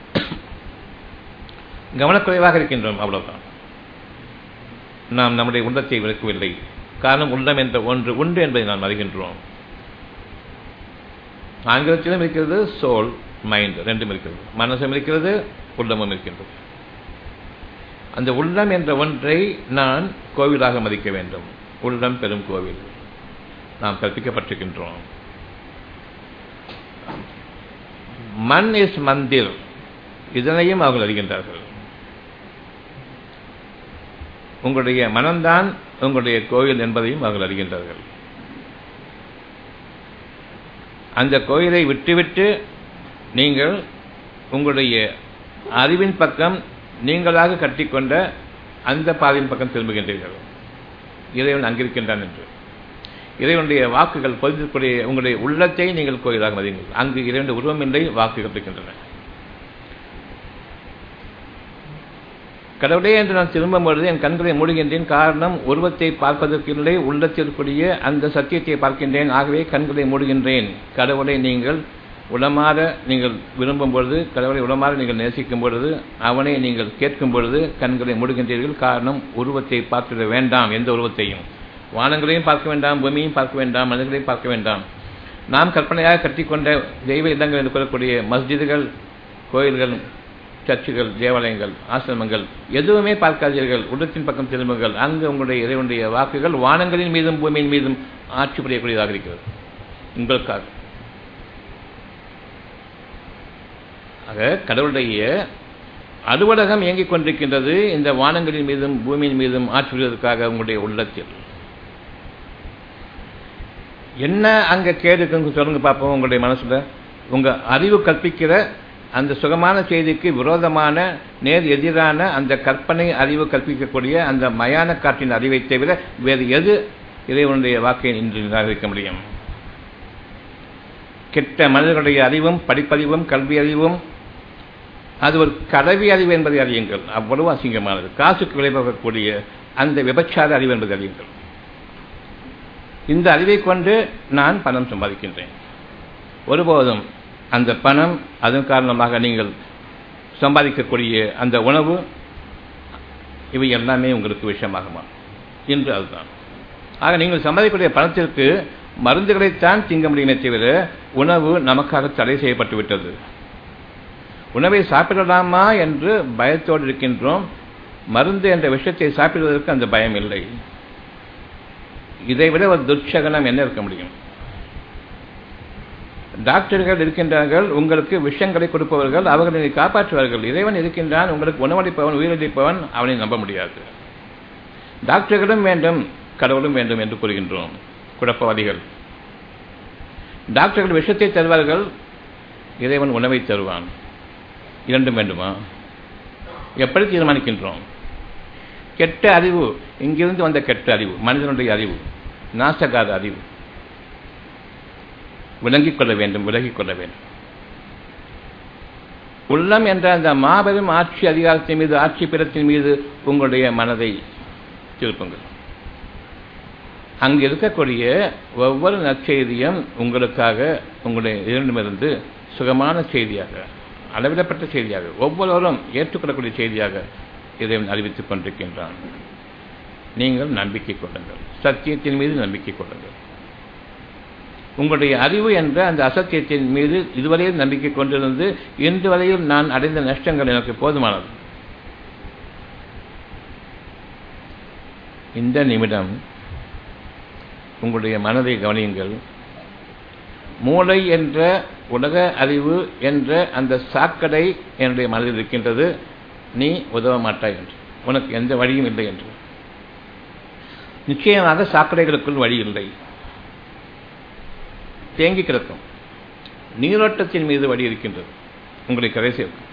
கவனக்குறைவாக இருக்கின்றோம் அவ்வளவுதான் நாம் நம்முடைய உள்ளத்தை விளக்கவில்லை காரணம் உள்ளம் என்ற ஒன்று உண்டு என்பதை நாம் அறிகின்றோம் ஆங்கிலத்திலும் இருக்கிறது சோல் மைண்ட் ரெண்டும் இருக்கிறது மனசும் இருக்கிறது உள்ளமும் இருக்கின்றது அந்த உள்ளம் என்ற ஒன்றை நான் கோவிலாக மதிக்க வேண்டும் உள்ளம் பெரும் கோவில் நாம் கற்பிக்கப்பட்டிருக்கின்றோம் மண் இஸ் மந்திர் இதனையும் அவர்கள் அறிகின்றார்கள் உங்களுடைய மனம்தான் உங்களுடைய கோவில் என்பதையும் அவர்கள் அறிகின்றார்கள் அந்த கோயிலை விட்டுவிட்டு நீங்கள் உங்களுடைய அறிவின் பக்கம் நீங்களாக கட்டிக்கொண்ட அந்த பாதையின் பக்கம் திரும்புகின்றீர்கள் இறைவன் அங்கிருக்கின்றான் என்று இறைவனுடைய வாக்குகள் பொருந்தக்கூடிய உங்களுடைய உள்ளத்தை நீங்கள் கோயிலாக மதியுங்கள் அங்கு இறைவனுடைய உருவம் இல்லை வாக்குகள் இருக்கின்றன கடவுளே என்று நான் திரும்பும் பொழுது என் கண்களை மூடுகின்றேன் காரணம் உருவத்தை பார்ப்பதற்கு இல்லை உள்ளத்திற்குரிய அந்த சத்தியத்தை பார்க்கின்றேன் ஆகவே கண்களை மூடுகின்றேன் கடவுளை நீங்கள் உளமாற நீங்கள் விரும்பும் பொழுது கடவுளை உளமாற நீங்கள் நேசிக்கும் பொழுது அவனை நீங்கள் கேட்கும் பொழுது கண்களை மூடுகின்றீர்கள் காரணம் உருவத்தை பார்த்துவிட வேண்டாம் எந்த உருவத்தையும் வானங்களையும் பார்க்க வேண்டாம் பூமியையும் பார்க்க வேண்டாம் மனிதர்களையும் பார்க்க வேண்டாம் நாம் கற்பனையாக கட்டிக்கொண்ட தெய்வ இல்லங்கள் என்று கூறக்கூடிய மஸ்ஜிதுகள் கோயில்கள் சர்ச்சுகள் தேவாலயங்கள் ஆசிரமங்கள் எதுவுமே பார்க்காதீர்கள் உள்ளத்தின் பக்கம் திரும்புங்கள் அங்கு உங்களுடைய இறைவனுடைய வாக்குகள் வானங்களின் மீதும் பூமியின் மீதும் ஆட்சி புரியக்கூடியதாக இருக்கிறது உங்களுக்காக ஆக கடவுளுடைய அலுவலகம் இயங்கிக் கொண்டிருக்கின்றது இந்த வானங்களின் மீதும் பூமியின் மீதும் ஆட்சி புரிவதற்காக உங்களுடைய உள்ளத்தில் என்ன அங்க கேடுக்குன்னு சொல்லுங்க பார்ப்போம் உங்களுடைய மனசுல உங்க அறிவு கற்பிக்கிற அந்த சுகமான செய்திக்கு விரோதமான நேர் எதிரான அந்த கற்பனை அறிவு கற்பிக்கக்கூடிய அந்த மயான காற்றின் அறிவை தவிர வேறு எது இறைவனுடைய வாக்கை இன்று நிராகரிக்க முடியும் கெட்ட மனிதர்களுடைய அறிவும் படிப்பறிவும் கல்வி அறிவும் அது ஒரு கலவி அறிவு என்பதை அறியுங்கள் அவ்வளவு அசிங்கமானது காசுக்கு விளைவாகக்கூடிய அந்த விபச்சார அறிவு என்பதை அறியுங்கள் இந்த அறிவை கொண்டு நான் பணம் சம்பாதிக்கின்றேன் ஒருபோதும் அந்த பணம் அதன் காரணமாக நீங்கள் சம்பாதிக்கக்கூடிய அந்த உணவு இவை எல்லாமே உங்களுக்கு விஷயமாகுமா என்று அதுதான் ஆக நீங்கள் சம்பாதிக்கக்கூடிய பணத்திற்கு மருந்துகளைத்தான் திங்க முடியுமே தவிர உணவு நமக்காக தடை செய்யப்பட்டு விட்டது உணவை சாப்பிடலாமா என்று பயத்தோடு இருக்கின்றோம் மருந்து என்ற விஷயத்தை சாப்பிடுவதற்கு அந்த பயம் இல்லை இதைவிட ஒரு துர்ச்சகனம் என்ன இருக்க முடியும் டாக்டர்கள் இருக்கின்றார்கள் உங்களுக்கு விஷயங்களை கொடுப்பவர்கள் அவர்களை காப்பாற்றுவார்கள் இறைவன் இருக்கின்றான் உங்களுக்கு உணவளிப்பவன் உயிரிழப்பவன் அவனை நம்ப முடியாது டாக்டர்களும் வேண்டும் கடவுளும் வேண்டும் என்று கூறுகின்றோம் குழப்பவாதிகள் டாக்டர்கள் விஷத்தை தருவார்கள் இறைவன் உணவை தருவான் இரண்டும் வேண்டுமா எப்படி தீர்மானிக்கின்றோம் கெட்ட அறிவு இங்கிருந்து வந்த கெட்ட அறிவு மனிதனுடைய அறிவு நாசகாத அறிவு விளங்கிக் கொள்ள வேண்டும் விலகிக் கொள்ள வேண்டும் உள்ளம் என்ற அந்த மாபெரும் ஆட்சி அதிகாரத்தின் மீது ஆட்சி பிறத்தின் மீது உங்களுடைய மனதை திருப்புங்கள் அங்கு இருக்கக்கூடிய ஒவ்வொரு நற்செய்தியும் உங்களுக்காக உங்களுடைய இரண்டுமிருந்து சுகமான செய்தியாக அளவிடப்பட்ட செய்தியாக ஒவ்வொருவரும் ஏற்றுக்கொள்ளக்கூடிய செய்தியாக இதை அறிவித்துக் கொண்டிருக்கின்றான் நீங்கள் நம்பிக்கை கொள்ளுங்கள் சத்தியத்தின் மீது நம்பிக்கை கொள்ளுங்கள் உங்களுடைய அறிவு என்ற அந்த அசத்தியத்தின் மீது இதுவரையில் நம்பிக்கை கொண்டிருந்து இன்று வரையில் நான் அடைந்த நஷ்டங்கள் எனக்கு போதுமானது இந்த நிமிடம் உங்களுடைய மனதை கவனியுங்கள் மூளை என்ற உலக அறிவு என்ற அந்த சாக்கடை என்னுடைய மனதில் இருக்கின்றது நீ உதவ மாட்டாய் என்று உனக்கு எந்த வழியும் இல்லை என்று நிச்சயமாக சாக்கடைகளுக்குள் வழி இல்லை தேங்கி கிடக்கும் நீரோட்டத்தின் மீது வழி இருக்கின்றது உங்களை கரை சேர்க்கும்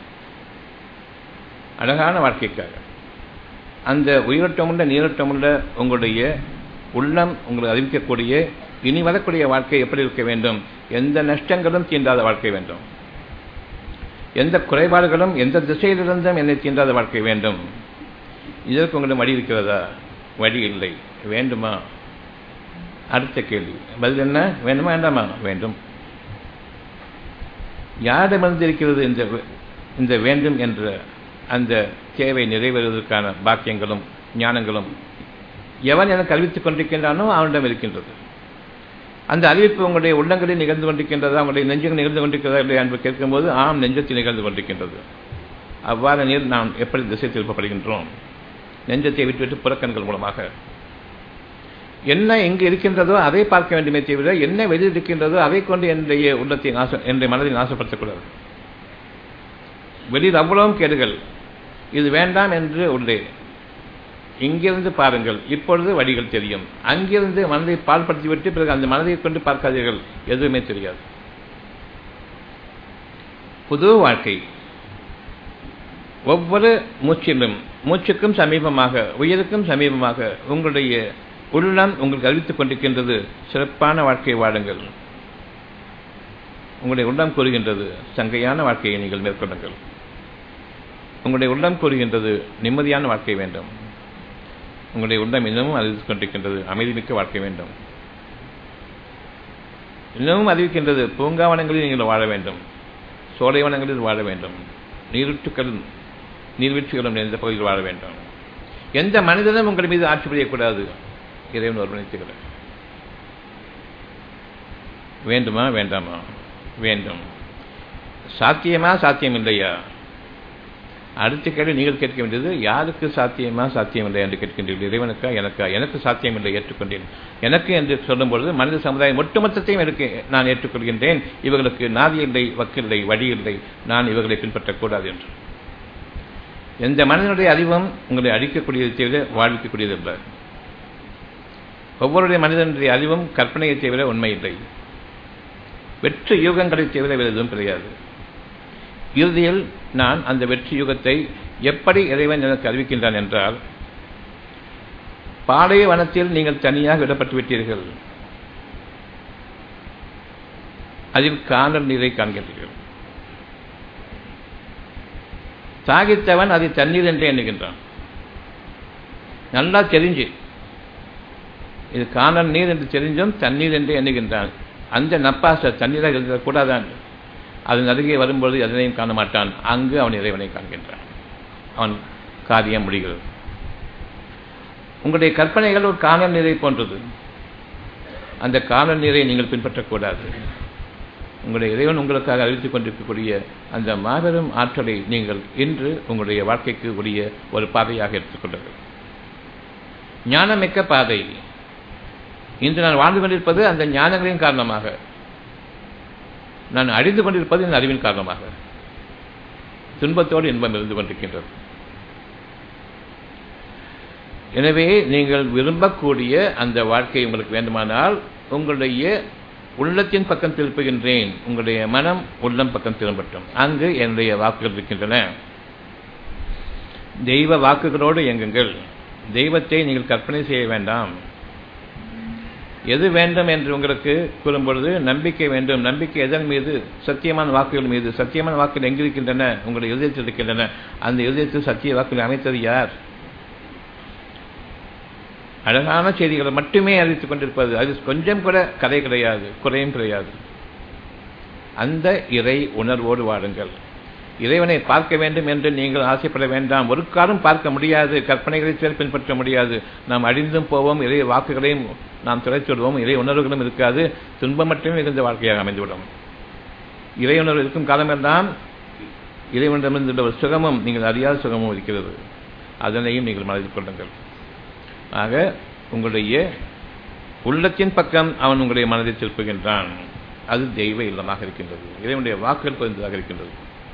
அழகான வாழ்க்கைக்காக அந்த உயிரோட்டமுள்ள நீரோட்டமுள்ள உங்களுடைய உள்ளம் உங்களுக்கு அறிவிக்கக்கூடிய இனி வரக்கூடிய வாழ்க்கை எப்படி இருக்க வேண்டும் எந்த நஷ்டங்களும் தீண்டாத வாழ்க்கை வேண்டும் எந்த குறைபாடுகளும் எந்த திசையிலிருந்தும் என்னை தீண்டாத வாழ்க்கை வேண்டும் இதற்கு உங்களுக்கு வழி இருக்கிறதா வழி இல்லை வேண்டுமா அடுத்த கேள்வி பதில் என்ன வேண்டுமா வேண்டாமா வேண்டும் யாரிடமிருந்து இருக்கிறது இந்த இந்த வேண்டும் என்ற அந்த தேவை நிறைவேறுவதற்கான பாக்கியங்களும் ஞானங்களும் எவன் எனக்கு அறிவித்துக் கொண்டிருக்கின்றானோ அவனிடம் இருக்கின்றது அந்த அறிவிப்பு உங்களுடைய உள்ளங்களில் நிகழ்ந்து கொண்டிருக்கின்றதா உங்களுடைய நெஞ்சங்கள் நிகழ்ந்து கொண்டிருக்கிறதா இல்லையா என்று கேட்கும்போது ஆம் நெஞ்சத்தில் நிகழ்ந்து கொண்டிருக்கின்றது அவ்வாறு நீர் நாம் எப்படி திசை திருப்பப்படுகின்றோம் நெஞ்சத்தை விட்டுவிட்டு புறக்கண்கள் மூலமாக என்ன எங்கு இருக்கின்றதோ அதை பார்க்க வேண்டுமே தவிர என்ன வெளியில் இருக்கின்றதோ அதை கொண்டு என்னுடைய உள்ளத்தை நாச என்னுடைய மனதை நாசப்படுத்தக்கூடாது வெளியில் அவ்வளவும் கேடுகள் இது வேண்டாம் என்று உள்ளே இங்கிருந்து பாருங்கள் இப்பொழுது வழிகள் தெரியும் அங்கிருந்து மனதை பால்படுத்திவிட்டு பிறகு அந்த மனதை கொண்டு பார்க்காதீர்கள் எதுவுமே தெரியாது புது வாழ்க்கை ஒவ்வொரு மூச்சிலும் மூச்சுக்கும் சமீபமாக உயிருக்கும் சமீபமாக உங்களுடைய உள்ளம் உங்களுக்கு அறிவித்துக் கொண்டிருக்கின்றது சிறப்பான வாழ்க்கையை வாடுங்கள் உங்களுடைய உள்ளம் கூறுகின்றது சங்கையான வாழ்க்கையை நீங்கள் மேற்கொள்ளுங்கள் உங்களுடைய உள்ளம் கூறுகின்றது நிம்மதியான வாழ்க்கை வேண்டும் உங்களுடைய உள்ளம் இன்னமும் அறிவித்துக் கொண்டிருக்கின்றது அமைதிமிக்க வாழ்க்கை வேண்டும் இன்னமும் அறிவிக்கின்றது பூங்காவனங்களில் நீங்கள் வாழ வேண்டும் சோலைவனங்களில் வாழ வேண்டும் நீருற்றுக்கள் நீர்வீழ்ச்சிகளும் நிறைந்த பகுதியில் வாழ வேண்டும் எந்த மனிதனும் உங்கள் மீது ஆட்சி புரியக்கூடாது இறைவன் ஒருவனைத்துகிறார் வேண்டுமா வேண்டாமா வேண்டும் சாத்தியமா சாத்தியம் இல்லையா அடுத்த கேள்வி நீங்கள் கேட்க வேண்டியது யாருக்கு சாத்தியமா சாத்தியம் இல்லை என்று கேட்கின்றீர்கள் இறைவனுக்கா எனக்கா எனக்கு சாத்தியம் இல்லை ஏற்றுக்கொண்டேன் எனக்கு என்று சொல்லும்பொழுது மனித சமுதாயம் ஒட்டுமொத்தத்தையும் எனக்கு நான் ஏற்றுக்கொள்கின்றேன் இவர்களுக்கு நாதி இல்லை வக்கில்லை வழி இல்லை நான் இவர்களை பின்பற்றக்கூடாது என்று எந்த மனிதனுடைய அறிவும் உங்களை அழிக்கக்கூடியதை தவிர வாழ்விக்கக்கூடியது இல்லை ஒவ்வொருடைய மனிதனுடைய அறிவும் கற்பனையை தவிர உண்மை இல்லை வெற்று யுகங்களை தவிர வேறு எதுவும் கிடையாது இறுதியில் நான் அந்த வெற்றி யுகத்தை எப்படி இறைவன் எனக்கு அறிவிக்கின்றான் என்றால் பாடைய வனத்தில் நீங்கள் தனியாக விடப்பட்டு விட்டீர்கள் அதில் காணல் நீரை காண்கின்றீர்கள் சாகித்தவன் அதை தண்ணீர் என்றே எண்ணுகின்றான் நல்லா தெரிஞ்சு இது காணல் நீர் என்று தெரிஞ்சும் தண்ணீர் என்றே எண்ணுகின்றான் அந்த நப்பாச தண்ணீராக இருக்கக்கூடாதான் அதன் அருகே வரும்பொழுது எதனையும் காண மாட்டான் அங்கு அவன் இறைவனை காண்கின்றான் அவன் காரியம் முடிகிறது உங்களுடைய கற்பனைகள் ஒரு காணல் நீரை போன்றது அந்த காணல் நீரை நீங்கள் பின்பற்றக்கூடாது உங்களுடைய இறைவன் உங்களுக்காக அறிவித்துக் கொண்டிருக்கக்கூடிய அந்த மாபெரும் ஆற்றலை நீங்கள் இன்று உங்களுடைய வாழ்க்கைக்கு உரிய ஒரு பாதையாக எடுத்துக்கொள்ளுங்கள் ஞானமிக்க பாதை இன்று நான் வாழ்ந்து கொண்டிருப்பது அந்த ஞானங்களின் காரணமாக நான் அழிந்து கொண்டிருப்பது இந்த அறிவின் காரணமாக துன்பத்தோடு இன்பம் இருந்து கொண்டிருக்கின்றது எனவே நீங்கள் விரும்பக்கூடிய அந்த வாழ்க்கை உங்களுக்கு வேண்டுமானால் உங்களுடைய உள்ளத்தின் பக்கம் திருப்புகின்றேன் உங்களுடைய மனம் உள்ளம் பக்கம் திரும்பட்டும் அங்கு என்னுடைய வாக்குகள் இருக்கின்றன தெய்வ வாக்குகளோடு இயங்குங்கள் தெய்வத்தை நீங்கள் கற்பனை செய்ய வேண்டாம் எது வேண்டும் என்று உங்களுக்கு கூறும்பொழுது நம்பிக்கை வேண்டும் நம்பிக்கை எதன் மீது சத்தியமான வாக்குகள் மீது சத்தியமான வாக்குகள் எங்கிருக்கின்றன உங்களுடைய இதயத்தில் இருக்கின்றன அந்த இதயத்தில் சத்திய வாக்குகளை அமைத்தது யார் அழகான செய்திகளை மட்டுமே அறிவித்துக் கொண்டிருப்பது அது கொஞ்சம் கூட கதை கிடையாது குறையும் கிடையாது அந்த இறை உணர்வோடு வாழுங்கள் இறைவனை பார்க்க வேண்டும் என்று நீங்கள் ஆசைப்பட வேண்டாம் ஒரு காலம் பார்க்க முடியாது கற்பனைகளை சேர் பின்பற்ற முடியாது நாம் அழிந்தும் போவோம் இறை வாக்குகளையும் நாம் திரைச்சுடுவோம் இறை உணர்வுகளும் இருக்காது துன்பம் மட்டுமே மிகுந்த வாழ்க்கையாக அமைந்துவிடும் இறை உணர்வு இருக்கும் காலமெல்லாம் இறைவனிடமிருந்த ஒரு சுகமும் நீங்கள் அறியாத சுகமும் இருக்கிறது அதனையும் நீங்கள் மனதில் கொள்ளுங்கள் ஆக உங்களுடைய உள்ளத்தின் பக்கம் அவன் உங்களுடைய மனதை திருப்புகின்றான் அது தெய்வ இல்லமாக இருக்கின்றது இறைவனுடைய வாக்குகள் குறைந்ததாக இருக்கின்றது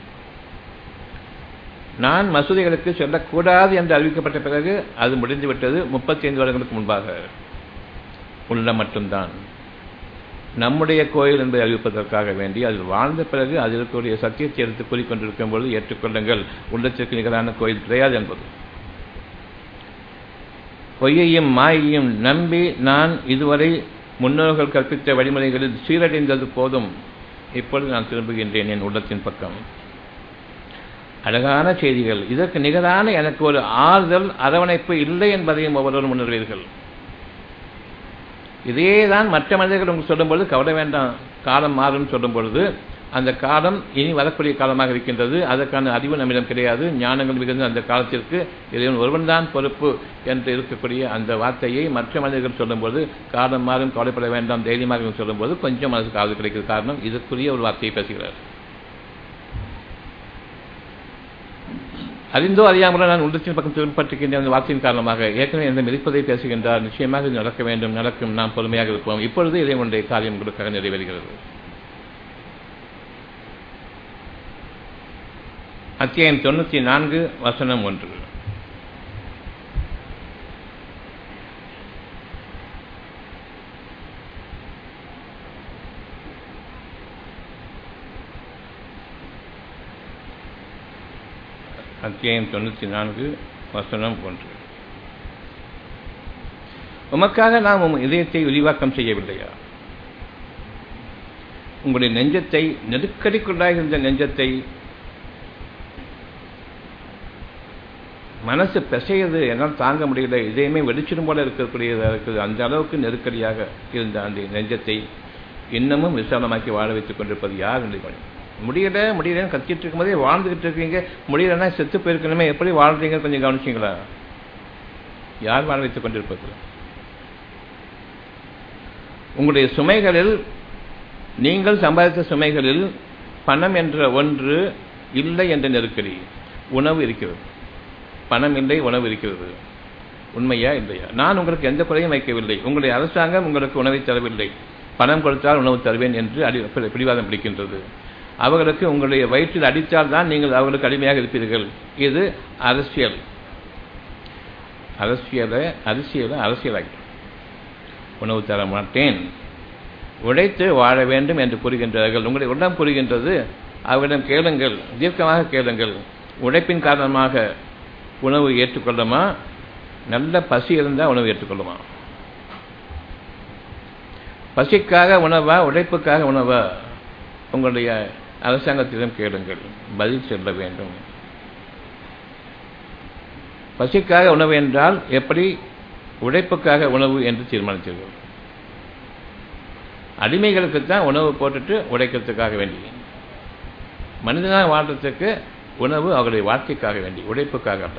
நான் மசூதிகளுக்கு செல்லக்கூடாது என்று அறிவிக்கப்பட்ட பிறகு அது முடிந்துவிட்டது முப்பத்தி ஐந்து வருடங்களுக்கு முன்பாக உள்ள மட்டும்தான் நம்முடைய கோயில் என்பதை அறிவிப்பதற்காக வேண்டி அதில் வாழ்ந்த பிறகு அதில் இருக்கக்கூடிய சத்தியத்தை எடுத்து கூறிக்கொண்டிருக்கும் பொழுது ஏற்றுக்கொள்ளுங்கள் உள்ளத்திற்கு நிகரான கோயில் கிடையாது என்பது பொய்யையும் மாயையும் நம்பி நான் இதுவரை முன்னோர்கள் கற்பித்த வழிமுறைகளில் சீரடைந்தது போதும் இப்பொழுது நான் திரும்புகின்றேன் என் உள்ளத்தின் பக்கம் அழகான செய்திகள் இதற்கு நிகரான எனக்கு ஒரு ஆறுதல் அரவணைப்பு இல்லை என்பதையும் ஒவ்வொருவரும் உணர்வீர்கள் இதே தான் மற்ற மனிதர்கள் உங்களுக்கு சொல்லும்பொழுது கவலை வேண்டாம் காலம் மாறும் சொல்லும் பொழுது அந்த காலம் இனி வரக்கூடிய காலமாக இருக்கின்றது அதற்கான அறிவு நம்மிடம் கிடையாது ஞானங்கள் மிகுந்த அந்த காலத்திற்கு இறைவன் ஒருவன்தான் பொறுப்பு என்று இருக்கக்கூடிய அந்த வார்த்தையை மற்ற மனிதர்கள் சொல்லும்போது காலம் மாறும் கவலைப்பட வேண்டாம் தைரியமாக சொல்லும்போது கொஞ்சம் மனசுக்கு ஆறுதல் கிடைக்கிறது காரணம் இதற்குரிய ஒரு வார்த்தையை பேசுகிறார் அறிந்தோ அறியாமலோ நான் உள்ளத்தின் பக்கம் திரும்பப்பட்டிருக்கின்ற அந்த வார்த்தையின் காரணமாக ஏற்கனவே எந்த மிதிப்பதை பேசுகின்றார் நிச்சயமாக இது நடக்க வேண்டும் நடக்கும் நாம் பொறுமையாக இருப்போம் இப்பொழுது இறைவனுடைய காரியம் உங்களுக்காக நிறைவேறுகிறது அத்தியாயம் தொண்ணூற்றி நான்கு வசனம் ஒன்று அத்தியாயம் தொண்ணூற்றி நான்கு வசனம் ஒன்று உமக்காக நாம் உம் இதயத்தை விரிவாக்கம் செய்யவில்லையா உங்களுடைய நெஞ்சத்தை நெருக்கடிக்குள்ளாக இருந்த நெஞ்சத்தை மனசு பிசையுது என்னால் தாங்க முடியல இதையுமே வெடிச்சிடும் போல இருக்கக்கூடியதாக இருக்குது அந்த அளவுக்கு நெருக்கடியாக இருந்த அந்த நெஞ்சத்தை இன்னமும் விசாலமாக்கி வாழ வைத்துக் கொண்டிருப்பது யார் என்று முடியல முடியலன்னு கத்திட்டு இருக்கும்போதே வாழ்ந்துகிட்டு இருக்கீங்க முடியலன்னா செத்து போயிருக்கணுமே எப்படி வாழ்றீங்க கொஞ்சம் கவனிச்சிங்களா யார் வாழ வைத்துக் கொண்டிருப்பது உங்களுடைய சுமைகளில் நீங்கள் சம்பாதித்த சுமைகளில் பணம் என்ற ஒன்று இல்லை என்ற நெருக்கடி உணவு இருக்கிறது பணம் இல்லை உணவு இருக்கிறது உண்மையா இல்லையா நான் உங்களுக்கு எந்த குறையும் வைக்கவில்லை உங்களுடைய அரசாங்கம் உங்களுக்கு உணவை தரவில்லை பணம் கொடுத்தால் உணவு தருவேன் என்று அடி பிடிவாதம் பிடிக்கின்றது அவர்களுக்கு உங்களுடைய வயிற்றில் அடித்தால் தான் நீங்கள் அவர்களுக்கு அடிமையாக இருப்பீர்கள் இது அரசியல் அரசியலை அரசியலை அரசியலாகி உணவு தர மாட்டேன் உழைத்து வாழ வேண்டும் என்று கூறுகின்றார்கள் உங்களுடைய உள்ளம் கூறுகின்றது அவரிடம் கேளுங்கள் தீர்க்கமாக கேளுங்கள் உழைப்பின் காரணமாக உணவு ஏற்றுக்கொள்ளுமா நல்ல பசி இருந்தால் உணவு ஏற்றுக்கொள்ளுமா பசிக்காக உணவா உழைப்புக்காக உணவா உங்களுடைய அரசாங்கத்திடம் கேளுங்கள் பதில் சொல்ல வேண்டும் பசிக்காக உணவு என்றால் எப்படி உழைப்புக்காக உணவு என்று தீர்மானித்தீர்கள் அடிமைகளுக்கு தான் உணவு போட்டுட்டு உழைக்கிறதுக்காக வேண்டி மனிதனாக வாழ்றதுக்கு உணவு அவருடைய வாழ்க்கைக்காக வேண்டி உழைப்புக்காக அல்ல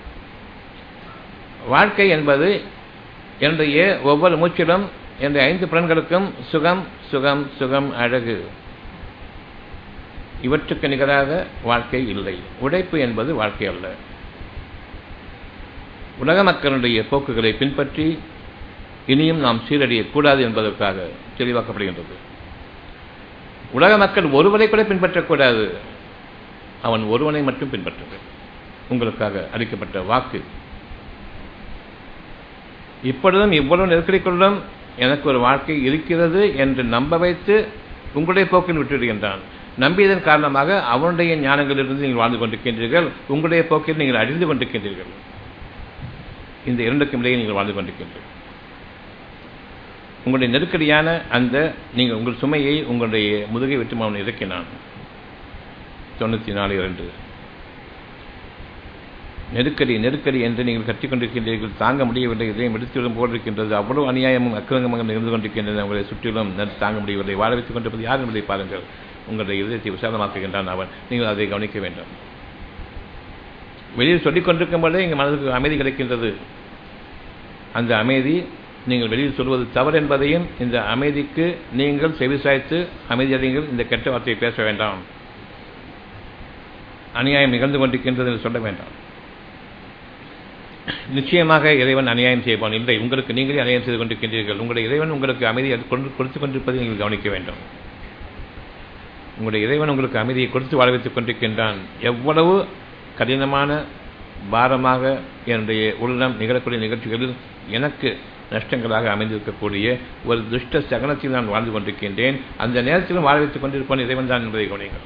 வாழ்க்கை என்பது என்னுடைய ஒவ்வொரு மூச்சிலும் என்னுடைய ஐந்து புலன்களுக்கும் சுகம் சுகம் சுகம் அழகு இவற்றுக்கு நிகராக வாழ்க்கை இல்லை உழைப்பு என்பது வாழ்க்கை அல்ல உலக மக்களுடைய போக்குகளை பின்பற்றி இனியும் நாம் சீரழியக்கூடாது என்பதற்காக தெளிவாக்கப்படுகின்றது உலக மக்கள் ஒருவரை கூட பின்பற்றக்கூடாது அவன் ஒருவனை மட்டும் பின்பற்றது உங்களுக்காக அளிக்கப்பட்ட வாக்கு இப்பொழுதும் இவ்வளவு நெருக்கடிக்குள்ளும் எனக்கு ஒரு வாழ்க்கை இருக்கிறது என்று நம்ப வைத்து உங்களுடைய போக்கில் விட்டுவிடுகின்றான் நம்பியதன் காரணமாக அவனுடைய ஞானங்களிலிருந்து நீங்கள் வாழ்ந்து கொண்டிருக்கின்றீர்கள் உங்களுடைய போக்கில் நீங்கள் அறிந்து கொண்டிருக்கின்றீர்கள் இந்த இரண்டுக்கும் இடையே நீங்கள் வாழ்ந்து கொண்டிருக்கின்றீர்கள் உங்களுடைய நெருக்கடியான அந்த நீங்கள் உங்கள் சுமையை உங்களுடைய முதுகை விட்டு அவன் இறக்கினான் தொண்ணூற்றி நாலு இரண்டு நெருக்கடி நெருக்கடி என்று நீங்கள் கட்டிக்கொண்டிருக்கின்றீர்கள் தாங்க முடியவில்லை இதையும் எடுத்துவிடும் போல் இருக்கின்றது அவ்வளவு அநியாயமும் அக்கிரமங்கள் இருந்து கொண்டிருக்கின்றன உங்களை சுற்றிலும் தாங்க முடியவில்லை வாழ வைத்துக் கொண்டிருப்பது யார் என்பதை பாருங்கள் உங்களுடைய இதயத்தை விசாலமாக்குகின்றான் அவன் நீங்கள் அதை கவனிக்க வேண்டும் வெளியில் சொல்லிக் கொண்டிருக்கும் போதே எங்கள் மனதுக்கு அமைதி கிடைக்கின்றது அந்த அமைதி நீங்கள் வெளியில் சொல்வது தவறு என்பதையும் இந்த அமைதிக்கு நீங்கள் செவிசாய்த்து அமைதியடைங்கள் இந்த கெட்ட வார்த்தையை பேச வேண்டாம் அநியாயம் நிகழ்ந்து கொண்டிருக்கின்றது என்று சொல்ல வேண்டாம் நிச்சயமாக இறைவன் அநியாயம் செய்வான் இல்லை உங்களுக்கு நீங்களே அநியாயம் செய்து கொண்டிருக்கின்றீர்கள் உங்களுடைய இறைவன் உங்களுக்கு அமைதியை கொடுத்துக் கொண்டிருப்பதை நீங்கள் கவனிக்க வேண்டும் உங்களுடைய இறைவன் உங்களுக்கு அமைதியை கொடுத்து வாழ வைத்துக் கொண்டிருக்கின்றான் எவ்வளவு கடினமான பாரமாக என்னுடைய உள்ளம் நிகழக்கூடிய நிகழ்ச்சிகளில் எனக்கு நஷ்டங்களாக அமைந்திருக்கக்கூடிய ஒரு துஷ்ட சகனத்தில் நான் வாழ்ந்து கொண்டிருக்கின்றேன் அந்த நேரத்திலும் வாழ வைத்துக் கொண்டிருப்போன் இறைவன் தான் என்பதை கவனிங்கள்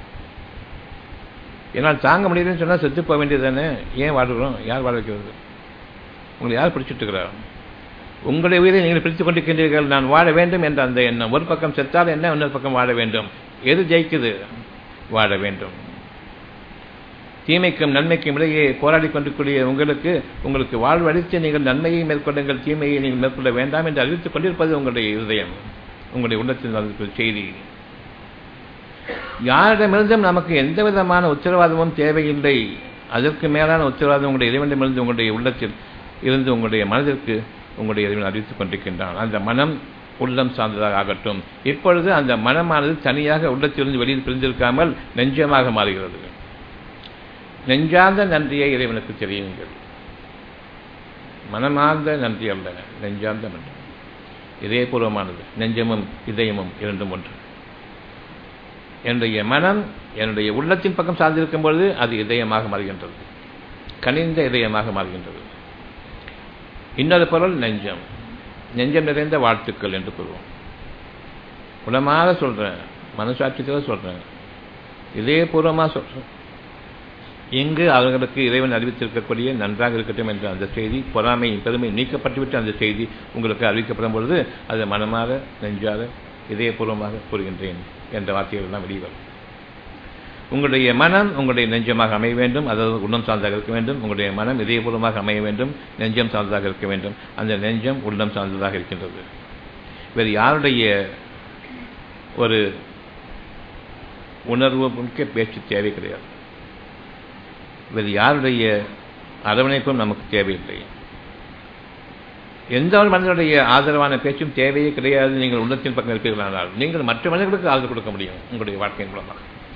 என்னால் தாங்க முடியலன்னு சொன்னால் செத்து போக வேண்டியது தானே ஏன் வாழ்கிறோம் யார் வாழ வைக்கிறது உங்களை யார் பிடிச்சிட்டு இருக்கிறார் உங்களுடைய உயிரை நீங்கள் பிடித்துக் கொண்டிருக்கின்றீர்கள் நான் வாழ வேண்டும் என்ற அந்த எண்ணம் ஒரு பக்கம் செத்தால் என்ன இன்னொரு பக்கம் வாழ வேண்டும் எது ஜெயிக்குது வாழ வேண்டும் தீமைக்கும் நன்மைக்கும் இடையே போராடி கொண்டிருக்கூடிய உங்களுக்கு உங்களுக்கு வாழ்வழித்து நீங்கள் நன்மையை மேற்கொள்ளுங்கள் தீமையை நீங்கள் மேற்கொள்ள வேண்டாம் என்று அறிவித்துக் கொண்டிருப்பது உங்களுடைய இருதயம் உங்களுடைய உள்ளத்தில் நடந்த செய்தி யாரிடமிருந்தும் நமக்கு எந்த விதமான உத்தரவாதமும் தேவையில்லை அதற்கு மேலான உத்தரவாதம் உங்களுடைய இறைவனிடமிருந்து உங்களுடைய உள்ளத்தில் இருந்து உங்களுடைய மனதிற்கு உங்களுடைய இறைவன் அறிவித்துக் கொண்டிருக்கின்றான் அந்த மனம் உள்ளம் சார்ந்ததாக ஆகட்டும் இப்பொழுது அந்த மனமானது தனியாக உள்ளத்திலிருந்து வெளியில் பிரிந்திருக்காமல் நெஞ்சமாக மாறுகிறது நெஞ்சார்ந்த நன்றியை இறைவனுக்கு தெரியுங்கள் மனமார்ந்த நன்றி அல்ல நெஞ்சார்ந்த நன்றி இதயபூர்வமானது நெஞ்சமும் இதயமும் இரண்டும் ஒன்று என்னுடைய மனம் என்னுடைய உள்ளத்தின் பக்கம் சார்ந்திருக்கும் பொழுது அது இதயமாக மாறுகின்றது கனிந்த இதயமாக மாறுகின்றது இன்னொரு பொருள் நெஞ்சம் நெஞ்சம் நிறைந்த வாழ்த்துக்கள் என்று கூறுவோம் குணமாக சொல்கிறேன் மனசாட்சியத்தில் சொல்கிறேன் இதயபூர்வமாக சொல்கிறேன் இங்கு அவர்களுக்கு இறைவன் அறிவித்திருக்கக்கூடிய நன்றாக இருக்கட்டும் என்ற அந்த செய்தி பொறாமை பெருமை நீக்கப்பட்டுவிட்டு அந்த செய்தி உங்களுக்கு அறிவிக்கப்படும் பொழுது அது மனமாக நெஞ்சாக இதயபூர்வமாக கூறுகின்றேன் என்ற வார்த்தைகள் எல்லாம் வெளிவரும் உங்களுடைய மனம் உங்களுடைய நெஞ்சமாக அமைய வேண்டும் அதாவது உள்ளம் சார்ந்ததாக இருக்க வேண்டும் உங்களுடைய மனம் இதயபூர்வமாக அமைய வேண்டும் நெஞ்சம் சார்ந்ததாக இருக்க வேண்டும் அந்த நெஞ்சம் உள்ளம் சார்ந்ததாக இருக்கின்றது வேறு யாருடைய ஒரு உணர்வு மிக்க பேச்சு தேவை கிடையாது வேறு யாருடைய அரவணைப்பும் நமக்கு தேவையில்லை எந்த ஒரு மனிதனுடைய ஆதரவான பேச்சும் தேவையே கிடையாது நீங்கள் உள்ளத்தின் பக்கம் இருப்பீர்களானால் நீங்கள் மற்ற மனிதர்களுக்கு ஆதரவு கொடுக்க முடியும் உங்களுடைய வாழ்க்கையின் மூலமாக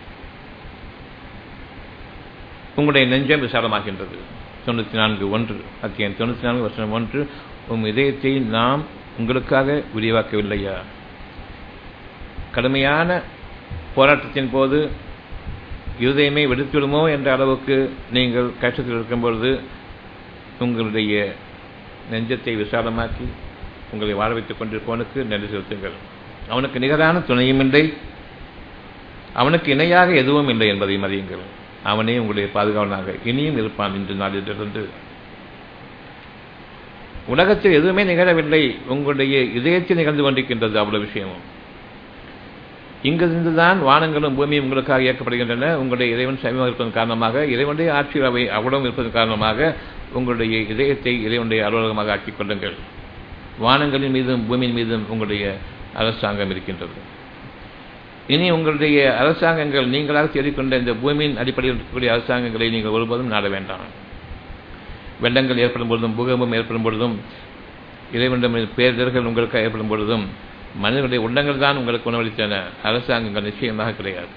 உங்களுடைய நெஞ்சம் விசாலமாகின்றது தொண்ணூற்றி நான்கு ஒன்று அத்தியம் தொண்ணூற்றி நான்கு வருஷம் ஒன்று உம் இதயத்தை நாம் உங்களுக்காக விரிவாக்கவில்லையா கடுமையான போராட்டத்தின் போது இருதயமே வெடித்துவிடுமோ என்ற அளவுக்கு நீங்கள் கஷ்டத்தில் இருக்கும்பொழுது உங்களுடைய நெஞ்சத்தை விசாலமாக்கி உங்களை வாழ வைத்துக் கொண்டிருப்பவனுக்கு நன்றி செலுத்துங்கள் அவனுக்கு நிகரான துணையும் இல்லை அவனுக்கு இணையாக எதுவும் இல்லை என்பதை மதியுங்கள் அவனே உங்களுடைய பாதுகாவலனாக இனியும் இருப்பான் இன்று நாளிலிருந்து உலகத்தில் எதுவுமே நிகழவில்லை உங்களுடைய இதயத்தில் நிகழ்ந்து கொண்டிருக்கின்றது அவ்வளவு விஷயமும் இங்கிருந்து தான் வானங்களும் பூமியும் உங்களுக்காக இயக்கப்படுகின்றன உங்களுடைய இறைவன் சமீபம் இருப்பதன் காரணமாக இறைவனுடைய ஆட்சியில் அவை அவ்வளவு இருப்பதன் காரணமாக உங்களுடைய இதயத்தை இறைவனுடைய அலுவலகமாக ஆக்கிக் கொள்ளுங்கள் வானங்களின் மீதும் பூமியின் மீதும் உங்களுடைய அரசாங்கம் இருக்கின்றது இனி உங்களுடைய அரசாங்கங்கள் நீங்களாக தேடிக்கொண்ட இந்த பூமியின் அடிப்படையில் இருக்கக்கூடிய அரசாங்கங்களை நீங்கள் ஒருபோதும் நாட வேண்டாம் வெள்ளங்கள் ஏற்படும் பொழுதும் பூகம்பம் ஏற்படும் பொழுதும் இறைவனிடம் பேரிடர்கள் உங்களுக்கு ஏற்படும் பொழுதும் மனிதர்களுடைய உள்ளங்கள் தான் உங்களுக்கு உணவளித்தன அரசாங்கங்கள் நிச்சயமாக கிடையாது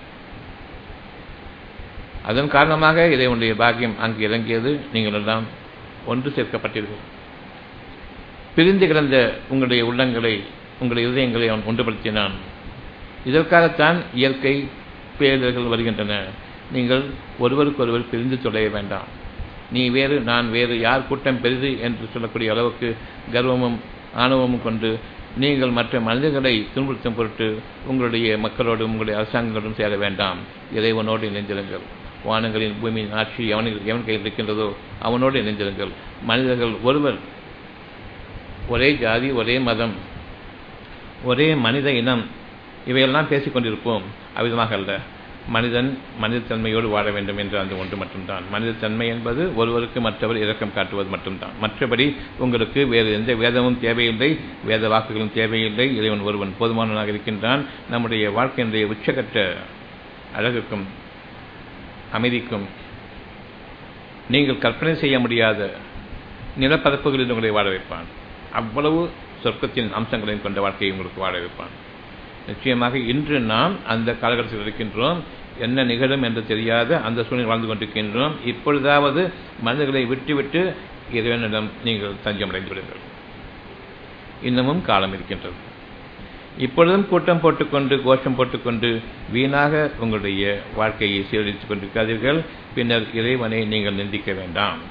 அதன் காரணமாக இறைவனுடைய பாக்கியம் அங்கு இறங்கியது நீங்கள் எல்லாம் ஒன்று சேர்க்கப்பட்டீர்கள் பிரிந்து கிடந்த உங்களுடைய உள்ளங்களை உங்களுடைய இதயங்களை அவன் ஒன்றுபடுத்தினான் இதற்காகத்தான் இயற்கை பேரிடர்கள் வருகின்றன நீங்கள் ஒருவருக்கொருவர் பிரிந்து தொலைய வேண்டாம் நீ வேறு நான் வேறு யார் கூட்டம் பெரிது என்று சொல்லக்கூடிய அளவுக்கு கர்வமும் ஆணவமும் கொண்டு நீங்கள் மற்ற மனிதர்களை துன்புறுத்தும் பொருட்டு உங்களுடைய மக்களோடும் உங்களுடைய அரசாங்கங்களோடும் சேர வேண்டாம் இறைவனோடு இணைந்திருங்கள் வானங்களின் பூமியின் ஆட்சி எவனுக்கு எவன் கையில் இருக்கின்றதோ அவனோடு இணைந்திருங்கள் மனிதர்கள் ஒருவர் ஒரே ஜாதி ஒரே மதம் ஒரே மனித இனம் இவையெல்லாம் பேசிக் கொண்டிருப்போம் அவ்விதமாக அல்ல மனிதன் மனிதத்தன்மையோடு வாழ வேண்டும் என்று அந்த ஒன்று மட்டும்தான் மனிதத்தன்மை என்பது ஒருவருக்கு மற்றவர் இரக்கம் காட்டுவது மட்டும்தான் மற்றபடி உங்களுக்கு வேறு எந்த வேதமும் தேவையில்லை வேத வாக்குகளும் தேவையில்லை இறைவன் ஒருவன் போதுமானவனாக இருக்கின்றான் நம்முடைய வாழ்க்கையினுடைய உச்சகட்ட அழகுக்கும் அமைதிக்கும் நீங்கள் கற்பனை செய்ய முடியாத நிலப்பரப்புகளில் உங்களை வாழ வைப்பான் அவ்வளவு சொர்க்கத்தின் அம்சங்களையும் கொண்ட வாழ்க்கையை உங்களுக்கு வாழ வைப்பான் நிச்சயமாக இன்று நாம் அந்த காலகட்டத்தில் இருக்கின்றோம் என்ன நிகழும் என்று தெரியாத அந்த சூழ்நிலை வாழ்ந்து கொண்டிருக்கின்றோம் இப்பொழுதாவது மனிதர்களை விட்டுவிட்டு இறைவனிடம் நீங்கள் தஞ்சமடைந்து விடுங்கள் இன்னமும் காலம் இருக்கின்றது இப்பொழுதும் கூட்டம் போட்டுக்கொண்டு கோஷம் போட்டுக்கொண்டு வீணாக உங்களுடைய வாழ்க்கையை சீரழித்துக் கொண்டிருக்காதீர்கள் பின்னர் இறைவனை நீங்கள் நிந்திக்க வேண்டாம்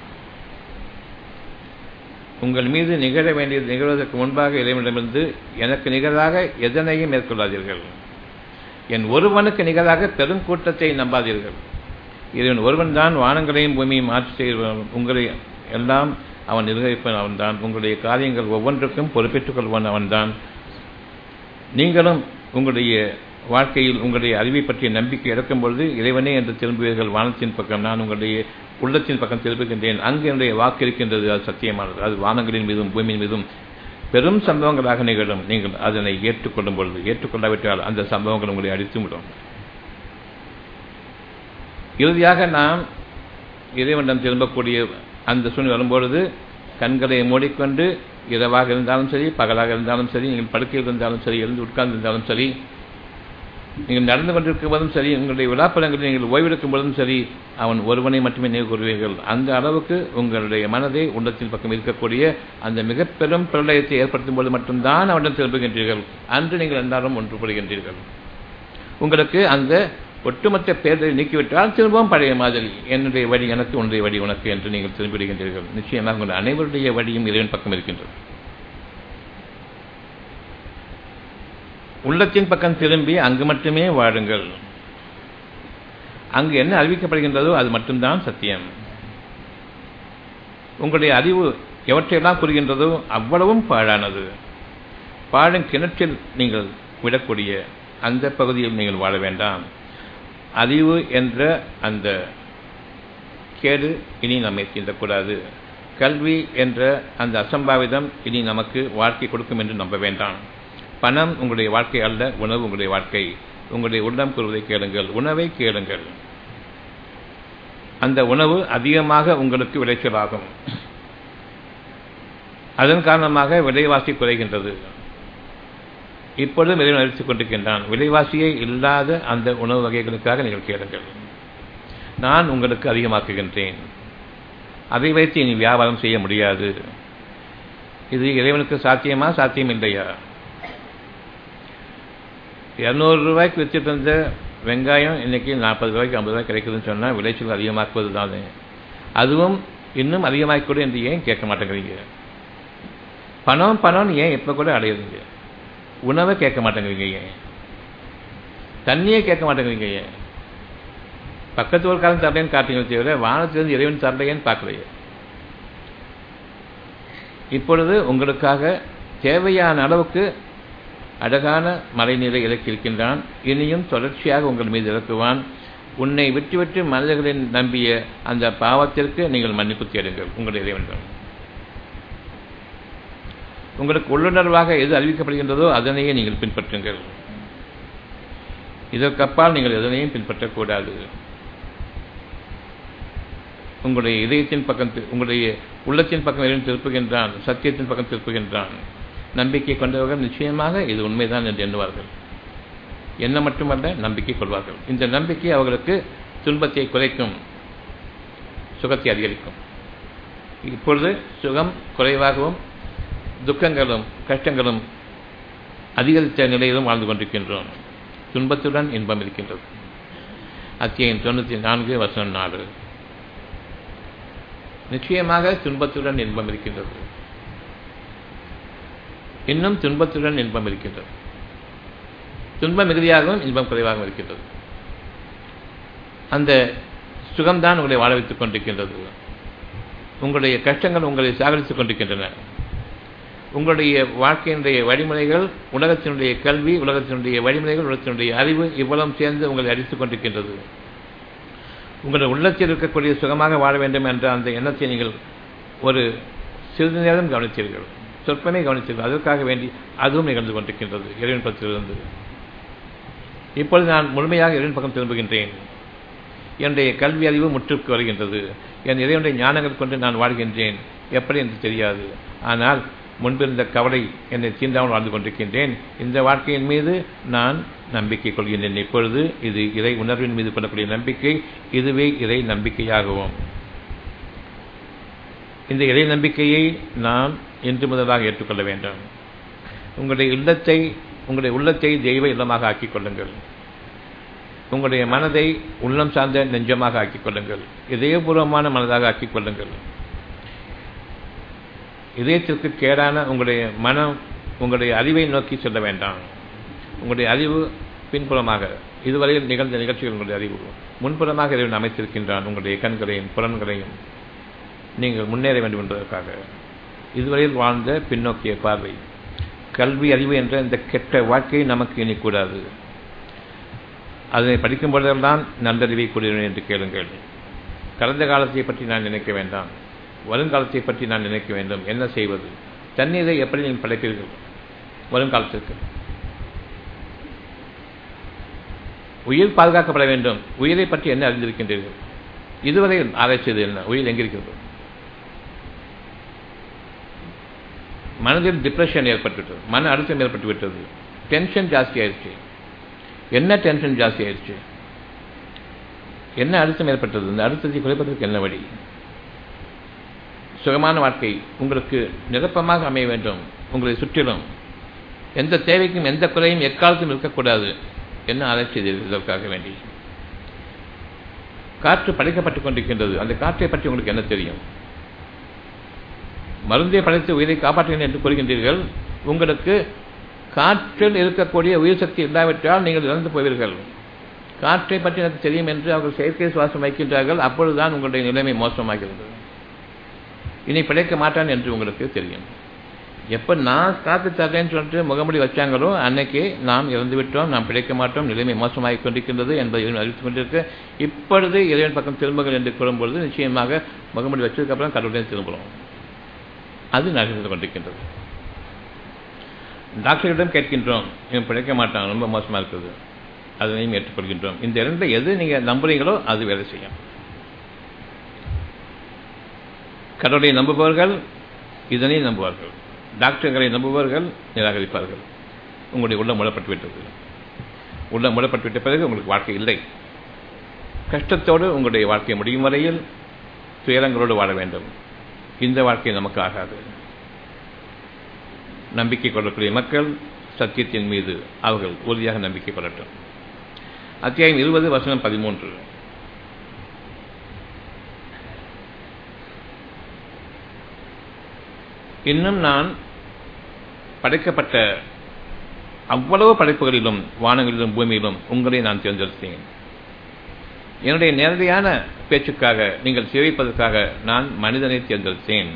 உங்கள் மீது நிகழ வேண்டியது நிகழ்வதற்கு முன்பாக இறைவனிடமிருந்து எனக்கு நிகராக எதனையும் மேற்கொள்ளாதீர்கள் என் ஒருவனுக்கு நிகராக பெருங்கூட்டத்தை நம்பாதீர்கள் இறைவன் ஒருவன் தான் வானங்களையும் பூமியும் ஆட்சி செய்வன் உங்களை எல்லாம் அவன் நிர்வகிப்பவன் அவன்தான் உங்களுடைய காரியங்கள் ஒவ்வொன்றுக்கும் பொறுப்பேற்றுக் கொள்வன் அவன்தான் நீங்களும் உங்களுடைய வாழ்க்கையில் உங்களுடைய அறிவை பற்றிய நம்பிக்கை இறக்கும் பொழுது இறைவனே என்று திரும்புவீர்கள் வானத்தின் பக்கம் நான் உங்களுடைய உள்ளத்தின் பக்கம் திரும்புகின்றேன் அங்கு என்னுடைய வாக்கு இருக்கின்றது அது சத்தியமானது அது வானங்களின் மீதும் பூமியின் மீதும் பெரும் சம்பவங்களாக நிகழும் நீங்கள் அதனை ஏற்றுக்கொள்ளும் பொழுது ஏற்றுக்கொள்ளாவிட்டால் அந்த சம்பவங்கள் உங்களை அடித்துவிடும் இறுதியாக நாம் இறைவனிடம் திரும்பக்கூடிய அந்த சூழ்நிலை வரும்பொழுது கண்களை மூடிக்கொண்டு இரவாக இருந்தாலும் சரி பகலாக இருந்தாலும் சரி நீங்கள் படுக்கையில் இருந்தாலும் சரி எழுந்து உட்கார்ந்து இருந்தாலும் சரி நீங்கள் நடந்து கொண்டிருக்கும் போதும் சரி உங்களுடைய விழாப்படங்களில் நீங்கள் ஓய்வெடுக்கும் போதும் சரி அவன் ஒருவனை மட்டுமே நினைவு கூறுவீர்கள் அந்த அளவுக்கு உங்களுடைய மனதை உள்ளத்தின் பக்கம் இருக்கக்கூடிய அந்த மிக பெரும் பிரளயத்தை ஏற்படுத்தும் போது மட்டும்தான் அவனிடம் திரும்புகின்றீர்கள் அன்று நீங்கள் எல்லாரும் ஒன்றுபடுகின்றீர்கள் உங்களுக்கு அந்த ஒட்டுமொத்த பேர்களை நீக்கிவிட்டால் திரும்பவும் பழைய மாதிரி என்னுடைய வழி எனக்கு உன்னுடைய வழி உனக்கு என்று நீங்கள் திரும்பிவிடுகின்றீர்கள் நிச்சயமாக உங்கள் அனைவருடைய வழியும் இறைவன் பக்கம் இருக்கின்றது உள்ளத்தின் பக்கம் திரும்பி அங்கு மட்டுமே வாழுங்கள் அங்கு என்ன அறிவிக்கப்படுகின்றதோ அது மட்டும்தான் சத்தியம் உங்களுடைய அறிவு எவற்றையெல்லாம் கூறுகின்றதோ அவ்வளவும் பாழானது பாழும் கிணற்றில் நீங்கள் விடக்கூடிய அந்த பகுதியில் நீங்கள் வாழ வேண்டாம் அறிவு என்ற அந்த கேடு இனி நம்மை தீண்டக்கூடாது கல்வி என்ற அந்த அசம்பாவிதம் இனி நமக்கு வாழ்க்கை கொடுக்கும் என்று நம்ப வேண்டாம் பணம் உங்களுடைய வாழ்க்கை அல்ல உணவு உங்களுடைய வாழ்க்கை உங்களுடைய உள்ளம் கூறுவதை கேளுங்கள் உணவை கேளுங்கள் அந்த உணவு அதிகமாக உங்களுக்கு விளைச்சலாகும் அதன் காரணமாக விலைவாசி குறைகின்றது இப்பொழுது இறைவன் அறிவித்துக் கொண்டிருக்கின்றான் விலைவாசியே இல்லாத அந்த உணவு வகைகளுக்காக நீங்கள் கேளுங்கள் நான் உங்களுக்கு அதிகமாக்குகின்றேன் அதை வைத்து இனி வியாபாரம் செய்ய முடியாது இது இறைவனுக்கு சாத்தியமா சாத்தியம் இல்லையா இரநூறு ரூபாய்க்கு வித்துட்டு இருந்த வெங்காயம் இன்னைக்கு நாற்பது ரூபாய்க்கு ஐம்பது ரூபாய் கிடைக்குதுன்னு சொன்னால் விளைச்சல் அதிகமாக்குவது தானே அதுவும் இன்னும் அதிகமாக்கூட என்று ஏன் கேட்க மாட்டேங்கிறீங்க பணம் பணம் ஏன் இப்போ கூட அடையுதுங்க உணவை கேட்க மாட்டேங்கிறீங்க ஏன் தண்ணியே கேட்க மாட்டேங்கிறீங்க ஏன் பக்கத்து ஒரு காலம் தரலைன்னு காட்டுங்க தவிர வானத்திலிருந்து இறைவன் தரலையேன்னு பார்க்கலையே இப்பொழுது உங்களுக்காக தேவையான அளவுக்கு அழகான மழைநீரை இறக்கியிருக்கின்றான் இனியும் தொடர்ச்சியாக உங்கள் மீது இறக்குவான் உன்னை விட்டு விட்டு மனிதர்களின் நம்பிய அந்த பாவத்திற்கு நீங்கள் மன்னிப்பு தேடுங்கள் உங்களுடைய இறைவன்கள் உங்களுக்கு உள்ளுணர்வாக எது அறிவிக்கப்படுகின்றதோ அதனையே நீங்கள் பின்பற்றுங்கள் இதற்கப்பால் நீங்கள் எதனையும் பின்பற்றக்கூடாது உங்களுடைய இதயத்தின் பக்கம் உங்களுடைய உள்ளத்தின் பக்கம் இறைவன் திருப்புகின்றான் சத்தியத்தின் பக்கம் திருப்புகின்றான் நம்பிக்கை கொண்டவர்கள் நிச்சயமாக இது உண்மைதான் என்று எண்ணுவார்கள் என்ன மட்டுமல்ல நம்பிக்கை கொள்வார்கள் இந்த நம்பிக்கை அவர்களுக்கு துன்பத்தை குறைக்கும் சுகத்தை அதிகரிக்கும் இப்பொழுது சுகம் குறைவாகவும் துக்கங்களும் கஷ்டங்களும் அதிகரித்த நிலையிலும் வாழ்ந்து கொண்டிருக்கின்றோம் துன்பத்துடன் இன்பம் இருக்கின்றது அத்தியாயம் தொண்ணூற்றி நான்கு வசனம் நாலு நிச்சயமாக துன்பத்துடன் இன்பம் இருக்கின்றது இன்னும் துன்பத்துடன் இன்பம் இருக்கின்றது துன்பம் மிகுதியாகவும் இன்பம் குறைவாகவும் இருக்கின்றது அந்த சுகம்தான் உங்களை வாழ வைத்துக் கொண்டிருக்கின்றது உங்களுடைய கஷ்டங்கள் உங்களை சாகரித்துக் கொண்டிருக்கின்றன உங்களுடைய வாழ்க்கையினுடைய வழிமுறைகள் உலகத்தினுடைய கல்வி உலகத்தினுடைய வழிமுறைகள் உலகத்தினுடைய அறிவு இவ்வளவு சேர்ந்து உங்களை அடித்துக் கொண்டிருக்கின்றது உங்களுடைய உள்ளத்தில் இருக்கக்கூடிய சுகமாக வாழ வேண்டும் என்ற அந்த எண்ணத்தை நீங்கள் ஒரு சிறிது நேரம் கவனித்தீர்கள் சொற்பமே கவனித்தீர்கள் அதற்காக வேண்டி அதுவும் நிகழ்ந்து கொண்டிருக்கின்றது இறைவன் பக்கத்திலிருந்து இப்பொழுது நான் முழுமையாக இறைவன் பக்கம் திரும்புகின்றேன் என்னுடைய கல்வி அறிவு முற்றுக்கு வருகின்றது என் இறைவனுடைய ஞானங்கள் கொண்டு நான் வாழ்கின்றேன் எப்படி என்று தெரியாது ஆனால் முன்பிருந்த கவலை என்னை தீண்டாமல் வாழ்ந்து கொண்டிருக்கின்றேன் இந்த வாழ்க்கையின் மீது நான் நம்பிக்கை கொள்கின்றேன் இப்பொழுது இது இறை உணர்வின் மீது கொள்ளக்கூடிய நம்பிக்கை இதுவே இறை நம்பிக்கையாகவும் இந்த இறை நம்பிக்கையை நாம் இன்று முதலாக ஏற்றுக்கொள்ள வேண்டும் உங்களுடைய இல்லத்தை உங்களுடைய உள்ளத்தை தெய்வ இல்லமாக ஆக்கிக் கொள்ளுங்கள் உங்களுடைய மனதை உள்ளம் சார்ந்த நெஞ்சமாக ஆக்கிக் கொள்ளுங்கள் இதயபூர்வமான மனதாக ஆக்கிக் கொள்ளுங்கள் இதயத்திற்கு கேடான உங்களுடைய மனம் உங்களுடைய அறிவை நோக்கி செல்ல வேண்டாம் உங்களுடைய அறிவு பின்புறமாக இதுவரையில் நிகழ்ந்த நிகழ்ச்சிகள் உங்களுடைய அறிவு முன்புறமாக இறைவன் அமைத்திருக்கின்றான் உங்களுடைய கண்களையும் புலன்களையும் நீங்கள் முன்னேற வேண்டும் என்பதற்காக இதுவரையில் வாழ்ந்த பின்னோக்கிய பார்வை கல்வி அறிவு என்ற இந்த கெட்ட வாழ்க்கை நமக்கு இனிக்கூடாது அதனை படிக்கும் பொழுதெல்லாம் நல்லறிவை கூறுகிறேன் என்று கேளுங்கள் கடந்த காலத்தை பற்றி நான் நினைக்க வேண்டாம் வருங்காலத்தை பற்றி நான் நினைக்க வேண்டும் என்ன செய்வது தண்ணீரை எப்படி நீங்கள் படைப்பீர்கள் வருங்காலத்திற்கு உயிர் பாதுகாக்கப்பட வேண்டும் உயிரை பற்றி என்ன அறிந்திருக்கின்றீர்கள் இதுவரை ஆராய்ச்சியது என்ன உயிர் எங்கிருக்கிறது மனதில் டிப்ரெஷன் ஏற்பட்டுவிட்டது மன அழுத்தம் ஏற்பட்டு விட்டது டென்ஷன் ஜாஸ்தி ஆயிடுச்சு என்ன டென்ஷன் ஜாஸ்தி ஆயிடுச்சு என்ன அழுத்தம் ஏற்பட்டது இந்த அழுத்தத்தை குறைப்பதற்கு என்ன வழி சுகமான வாழ்க்கை உங்களுக்கு நிரப்பமாக அமைய வேண்டும் உங்களை சுற்றிலும் எந்த தேவைக்கும் எந்த குறையும் எக்காலத்தும் இருக்கக்கூடாது என்ன ஆராய்ச்சி இதற்காக வேண்டி காற்று படைக்கப்பட்டுக் கொண்டிருக்கின்றது அந்த காற்றை பற்றி உங்களுக்கு என்ன தெரியும் மருந்தை படைத்து உயிரை காப்பாற்றுகிறேன் என்று கூறுகின்றீர்கள் உங்களுக்கு காற்றில் இருக்கக்கூடிய உயிர் சக்தி இல்லாவிட்டால் நீங்கள் இறந்து போவீர்கள் காற்றை பற்றி எனக்கு தெரியும் என்று அவர்கள் செயற்கை சுவாசம் வைக்கின்றார்கள் அப்பொழுதுதான் உங்களுடைய நிலைமை மோசமாகிறது இனி பிழைக்க மாட்டான் என்று உங்களுக்கு தெரியும் எப்போ நான் காத்து தர்றேன்னு சொல்லிட்டு முகமுடி வச்சாங்களோ அன்னைக்கே நாம் இறந்து விட்டோம் நாம் பிழைக்க மாட்டோம் நிலைமை மோசமாகிக் கொண்டிருக்கின்றது என்பதை அறிவித்துக் கொண்டிருக்க இப்பொழுது இறைவன் பக்கம் திரும்புகள் என்று கூறும்பொழுது நிச்சயமாக முகமுடி வச்சதுக்கப்புறம் கடவுளையும் திரும்புகிறோம் அது நடந்து கொண்டிருக்கின்றது டாக்டரிடம் கேட்கின்றோம் இவன் பிழைக்க மாட்டான் ரொம்ப மோசமாக இருக்குது அதனையும் ஏற்றுக்கொள்கின்றோம் இந்த இரண்டில் எது நீங்கள் நம்புறீங்களோ அது வேலை செய்யும் கடவுளை நம்புபவர்கள் இதனை நம்புவார்கள் டாக்டர்களை நம்புபவர்கள் நிராகரிப்பார்கள் உங்களுடைய உள்ளம் மூடப்பட்டு விட்டது உள்ளம் மூடப்பட்டு விட்ட பிறகு உங்களுக்கு வாழ்க்கை இல்லை கஷ்டத்தோடு உங்களுடைய வாழ்க்கை முடியும் வரையில் துயரங்களோடு வாழ வேண்டும் இந்த வாழ்க்கை நமக்கு ஆகாது நம்பிக்கை கொள்ளக்கூடிய மக்கள் சத்தியத்தின் மீது அவர்கள் உறுதியாக நம்பிக்கை கொள்ளட்டும் அத்தியாயம் இருபது வசனம் பதிமூன்று இன்னும் நான் படைக்கப்பட்ட அவ்வளவு படைப்புகளிலும் வானங்களிலும் பூமியிலும் உங்களை நான் தேர்ந்தெடுத்தேன் என்னுடைய நேரடியான பேச்சுக்காக நீங்கள் சேவிப்பதற்காக நான் மனிதனை தேர்ந்தெடுத்தேன்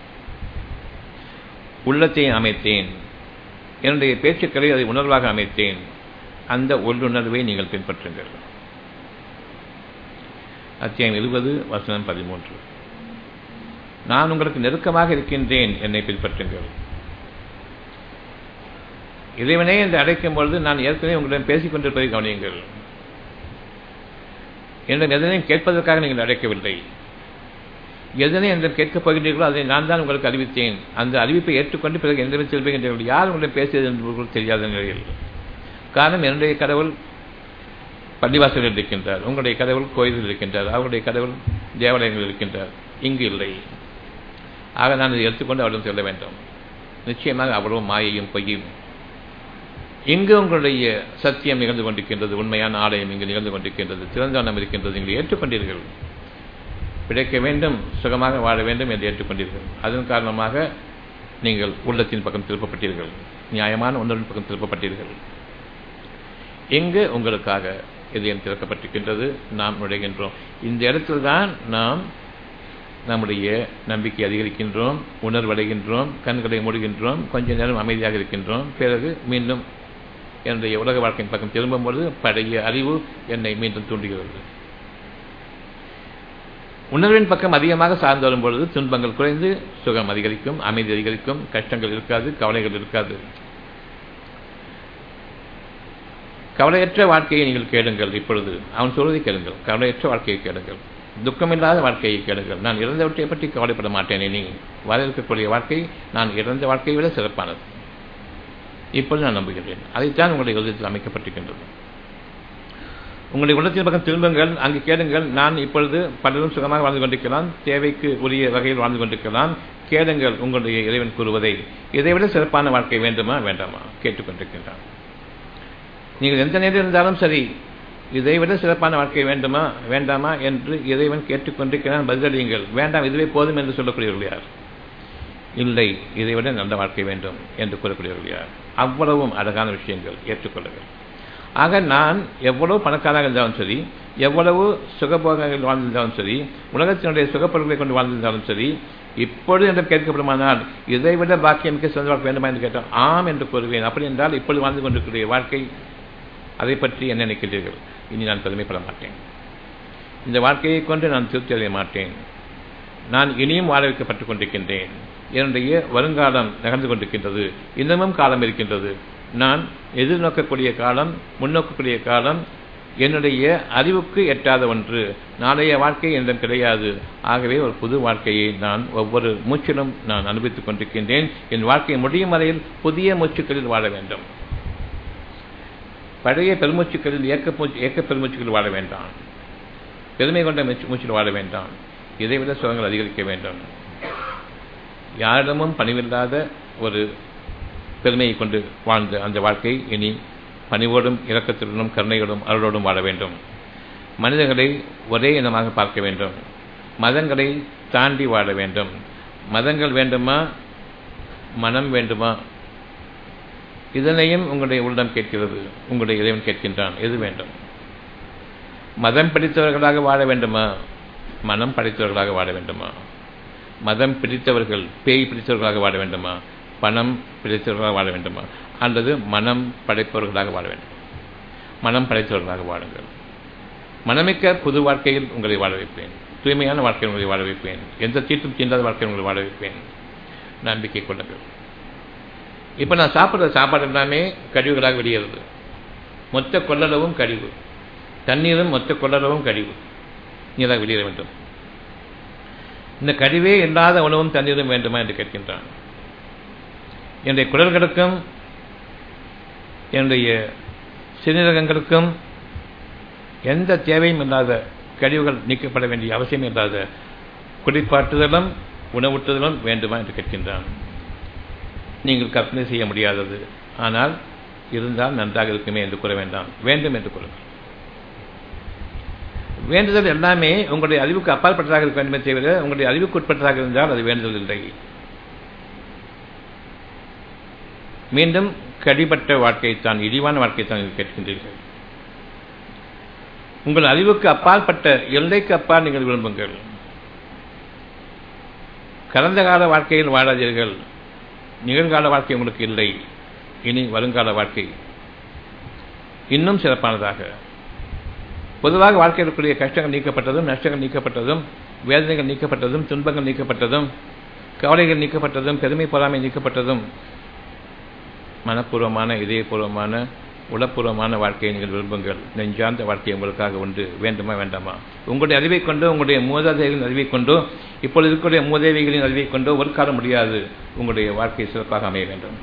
உள்ளத்தை அமைத்தேன் என்னுடைய பேச்சுக்களை அதை உணர்வாக அமைத்தேன் அந்த உள்ளுணர்வை நீங்கள் பின்பற்றுங்கள் அத்தியாயம் இருபது வசனம் பதிமூன்று நான் உங்களுக்கு நெருக்கமாக இருக்கின்றேன் என்னை பின்பற்றுங்கள் இறைவனே என்று அழைக்கும் பொழுது நான் ஏற்கனவே உங்களிடம் பேசிக் கொண்டிருப்பதை கவனியுங்கள் என்னிடம் எதனையும் கேட்பதற்காக நீங்கள் அழைக்கவில்லை எதனை என்னிடம் கேட்கப் போகின்றீர்களோ அதை நான் தான் உங்களுக்கு அறிவித்தேன் அந்த அறிவிப்பை ஏற்றுக்கொண்டு பிறகு என்னிடம் செல்கின்றீர்கள் யார் உங்களிடம் பேசியது என்று தெரியாத நிலையில் காரணம் என்னுடைய கடவுள் பள்ளிவாசலில் இருக்கின்றார் உங்களுடைய கடவுள் கோயிலில் இருக்கின்றார் அவருடைய கடவுள் தேவாலயங்களில் இருக்கின்றார் இங்கு இல்லை ஆக நான் இதை எடுத்துக்கொண்டு அவரிடம் செல்ல வேண்டும் நிச்சயமாக அவ்வளவு மாயையும் பொய்யும் இங்கு உங்களுடைய சத்தியம் நிகழ்ந்து கொண்டிருக்கின்றது உண்மையான ஆலயம் இங்கு நிகழ்ந்து கொண்டிருக்கின்றது திறந்தானம் இருக்கின்றது நீங்கள் ஏற்றுக்கொண்டீர்கள் பிழைக்க வேண்டும் சுகமாக வாழ வேண்டும் என்று ஏற்றுக்கொண்டீர்கள் அதன் காரணமாக நீங்கள் உள்ளத்தின் பக்கம் திருப்பப்பட்டீர்கள் நியாயமான உணர்வின் பக்கம் திருப்பப்பட்டீர்கள் எங்கு உங்களுக்காக இதயம் திறக்கப்பட்டிருக்கின்றது நாம் நுழைகின்றோம் இந்த இடத்தில் தான் நாம் நம்முடைய நம்பிக்கை அதிகரிக்கின்றோம் உணர்வடைகின்றோம் கண்களை மூடுகின்றோம் கொஞ்ச நேரம் அமைதியாக இருக்கின்றோம் பிறகு மீண்டும் என்னுடைய உலக வாழ்க்கையின் பக்கம் திரும்பும்போது பழைய அறிவு என்னை மீண்டும் தூண்டுகிறது உணர்வின் பக்கம் அதிகமாக சார்ந்து வரும்பொழுது துன்பங்கள் குறைந்து சுகம் அதிகரிக்கும் அமைதி அதிகரிக்கும் கஷ்டங்கள் இருக்காது கவலைகள் இருக்காது கவலையற்ற வாழ்க்கையை நீங்கள் கேளுங்கள் இப்பொழுது அவன் சொல்வதை கேளுங்கள் கவலையற்ற வாழ்க்கையை கேளுங்கள் துக்கமில்லாத வாழ்க்கையை கேளுங்கள் நான் இறந்தவற்றை பற்றி கவலைப்பட மாட்டேன் இனி வர இருக்கக்கூடிய வாழ்க்கை நான் இறந்த வாழ்க்கையை விட சிறப்பானது இப்பொழுது நான் நம்புகின்றேன் அதைத்தான் உங்களுடைய உள்ளத்தில் அமைக்கப்பட்டிருக்கின்றது உங்களுடைய உள்ளத்தின் பக்கம் திரும்புங்கள் அங்கு கேளுங்கள் நான் இப்பொழுது பலரும் சுகமாக வாழ்ந்து கொண்டிருக்கலாம் தேவைக்கு உரிய வகையில் வாழ்ந்து கொண்டிருக்கலாம் கேளுங்கள் உங்களுடைய இறைவன் கூறுவதை இதைவிட சிறப்பான வாழ்க்கை வேண்டுமா வேண்டாமா கேட்டுக்கொண்டிருக்கின்றான் நீங்கள் எந்த நேரம் இருந்தாலும் சரி இதைவிட சிறப்பான வாழ்க்கை வேண்டுமா வேண்டாமா என்று இறைவன் கேட்டுக்கொண்டிருக்கிறான் பதிலளியுங்கள் வேண்டாம் இதுவே போதும் என்று சொல்லக்கூடியவர்கள் யார் இல்லை இதைவிட நல்ல வாழ்க்கை வேண்டும் என்று கூறக்கூடியவர்கள் யார் அவ்வளவும் அழகான விஷயங்கள் ஏற்றுக்கொள்ளுங்கள் ஆக நான் எவ்வளவு பணக்காராக இருந்தாலும் சரி எவ்வளவு சுகபோகங்கள் வாழ்ந்திருந்தாலும் சரி உலகத்தினுடைய சுகப்பொருட்களை கொண்டு வாழ்ந்திருந்தாலும் சரி இப்பொழுது என்று கேட்கப்படுமானால் இதைவிட பாக்கியமிக்க சிறந்த வாழ்க்கை வேண்டுமா என்று கேட்டால் ஆம் என்று கூறுவேன் அப்படி என்றால் இப்பொழுது வாழ்ந்து கொண்டிருக்கிற வாழ்க்கை அதை பற்றி என்ன நினைக்கிறீர்கள் இனி நான் பெருமைப்பட மாட்டேன் இந்த வாழ்க்கையை கொண்டு நான் திருப்தி அடைய மாட்டேன் நான் இனியும் வாழ வைக்கப்பட்டுக் கொண்டிருக்கின்றேன் என்னுடைய வருங்காலம் நகர்ந்து கொண்டிருக்கின்றது இன்னமும் காலம் இருக்கின்றது நான் எதிர்நோக்கக்கூடிய காலம் முன்னோக்கக்கூடிய காலம் என்னுடைய அறிவுக்கு எட்டாத ஒன்று நாளைய வாழ்க்கை என்னிடம் கிடையாது ஆகவே ஒரு புது வாழ்க்கையை நான் ஒவ்வொரு மூச்சிலும் நான் அனுபவித்துக் கொண்டிருக்கின்றேன் என் வாழ்க்கை முடியும் வரையில் புதிய மூச்சுக்களில் வாழ வேண்டும் பழைய பெருமூச்சுக்களில் ஏக்க மூச்சு ஏக்க பெருமூச்சுக்களில் வாழ வேண்டாம் பெருமை கொண்ட மூச்சில் வாழ வேண்டாம் இதைவிட சுகங்கள் அதிகரிக்க வேண்டும் யாரிடமும் பணிவில்லாத ஒரு பெருமையை கொண்டு வாழ்ந்த அந்த வாழ்க்கை இனி பணிவோடும் இரக்கத்துடனும் கருணையோடும் அருளோடும் வாழ வேண்டும் மனிதர்களை ஒரே இனமாக பார்க்க வேண்டும் மதங்களை தாண்டி வாழ வேண்டும் மதங்கள் வேண்டுமா மனம் வேண்டுமா இதனையும் உங்களுடைய உள்ளம் கேட்கிறது உங்களுடைய இறைவன் கேட்கின்றான் எது வேண்டும் மதம் பிடித்தவர்களாக வாழ வேண்டுமா மனம் படைத்தவர்களாக வாழ வேண்டுமா மதம் பிடித்தவர்கள் பேய் பிடித்தவர்களாக வாழ வேண்டுமா பணம் பிடித்தவர்களாக வாழ வேண்டுமா அல்லது மனம் படைப்பவர்களாக வாழ வேண்டும் மனம் படைத்தவர்களாக வாழுங்கள் மனமிக்க புது வாழ்க்கையில் உங்களை வாழ வைப்பேன் தூய்மையான வாழ்க்கையில் உங்களை வாழ வைப்பேன் எந்த தீட்டும் தீண்டாத வாழ்க்கையில் உங்களை வாழ வைப்பேன் நம்பிக்கை கொள்ளுங்கள் இப்போ நான் சாப்பிட்ற சாப்பாடு எல்லாமே கழிவுகளாக வெளியேறுது மொத்த கொள்ளளவும் கழிவு தண்ணீரும் மொத்த கொள்ளளவும் கழிவு நீராக வெளியேற வேண்டும் இந்த கழிவே இல்லாத உணவும் தண்ணீரும் வேண்டுமா என்று கேட்கின்றான் என்னுடைய குடல்களுக்கும் என்னுடைய சிறுநீரகங்களுக்கும் எந்த தேவையும் இல்லாத கழிவுகள் நீக்கப்பட வேண்டிய அவசியம் இல்லாத குடிப்பாட்டுதலும் உணவூட்டுதலும் வேண்டுமா என்று கேட்கின்றான் நீங்கள் கற்பனை செய்ய முடியாதது ஆனால் இருந்தால் நன்றாக இருக்குமே என்று கூற வேண்டாம் வேண்டும் என்று கூறுங்கள் வேண்டுதல் எல்லாமே உங்களுடைய அறிவுக்கு அப்பாற்பட்டதாக இருக்க வேண்டுமே தவிர உங்களுடைய அறிவுக்கு உட்பட்டதாக இருந்தால் அது வேண்டுதல் இல்லை மீண்டும் கடிபட்ட வாழ்க்கையைத்தான் இழிவான வாழ்க்கையைத்தான் நீங்கள் கேட்கின்றீர்கள் உங்கள் அறிவுக்கு அப்பாற்பட்ட எல்லைக்கு அப்பால் நீங்கள் விரும்புங்கள் கடந்த கால வாழ்க்கையில் வாழாதீர்கள் நிகழ்கால வாழ்க்கை உங்களுக்கு இல்லை இனி வருங்கால வாழ்க்கை இன்னும் சிறப்பானதாக பொதுவாக வாழ்க்கையில் இருக்கக்கூடிய கஷ்டங்கள் நீக்கப்பட்டதும் நஷ்டங்கள் நீக்கப்பட்டதும் வேதனைகள் நீக்கப்பட்டதும் துன்பங்கள் நீக்கப்பட்டதும் கவலைகள் நீக்கப்பட்டதும் பெருமை பொறாமை நீக்கப்பட்டதும் மனப்பூர்வமான இதயபூர்வமான உளப்பூர்வமான வாழ்க்கையை நீங்கள் விரும்புங்கள் நெஞ்சார்ந்த வாழ்க்கை உங்களுக்காக உண்டு வேண்டுமா வேண்டாமா உங்களுடைய அறிவை கொண்டு உங்களுடைய மூதாதைகளின் அறிவை கொண்டோ இப்பொழுது இருக்கக்கூடிய மூதேவிகளின் அறிவை கொண்டோ ஒரு காலம் முடியாது உங்களுடைய வாழ்க்கை சிறப்பாக அமைய வேண்டும்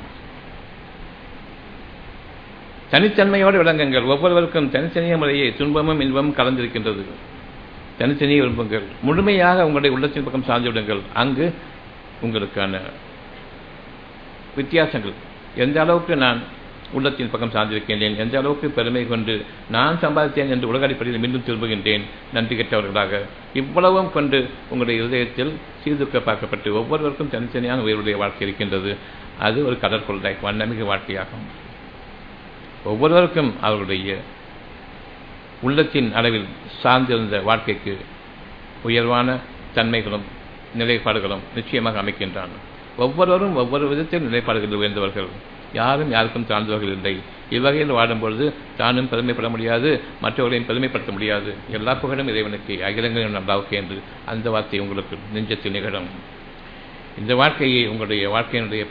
தனித்தன்மையோடு விளங்குங்கள் ஒவ்வொருவருக்கும் தனித்தனிய முறையே துன்பமும் இன்பமும் கலந்திருக்கின்றது தனித்தனியே விரும்புங்கள் முழுமையாக உங்களுடைய உள்ளத்தின் பக்கம் சார்ந்து விடுங்கள் அங்கு உங்களுக்கான வித்தியாசங்கள் எந்த அளவுக்கு நான் உள்ளத்தின் பக்கம் சார்ந்திருக்கின்றேன் எந்த அளவுக்கு பெருமை கொண்டு நான் சம்பாதித்தேன் என்று உலக அடிப்படையில் மீண்டும் திரும்புகின்றேன் நன்றி கெட்டவர்களாக இவ்வளவும் கொண்டு உங்களுடைய இதயத்தில் சீர்தூக்க பார்க்கப்பட்டு ஒவ்வொருவருக்கும் தனித்தனியான உயர்வுடைய வாழ்க்கை இருக்கின்றது அது ஒரு கடற்கொள்ளை வண்ணமிகு வாழ்க்கையாகும் ஒவ்வொருவருக்கும் அவர்களுடைய உள்ளத்தின் அளவில் சார்ந்திருந்த வாழ்க்கைக்கு உயர்வான தன்மைகளும் நிலைப்பாடுகளும் நிச்சயமாக அமைக்கின்றான் ஒவ்வொருவரும் ஒவ்வொரு விதத்தில் நிலைப்பாடுகளில் உயர்ந்தவர்கள் யாரும் யாருக்கும் தாழ்ந்தவர்கள் இல்லை இவ்வகையில் வாடும்பொழுது தானும் பெருமைப்பட முடியாது மற்றவர்களையும் பெருமைப்படுத்த முடியாது எல்லா புகழும் இறைவனுக்கு அகிலங்களும் நல்லாவுக்கு என்று அந்த வார்த்தை உங்களுக்கு நெஞ்சத்தில் நிகழும் இந்த வாழ்க்கையை உங்களுடைய வாழ்க்கையினுடைய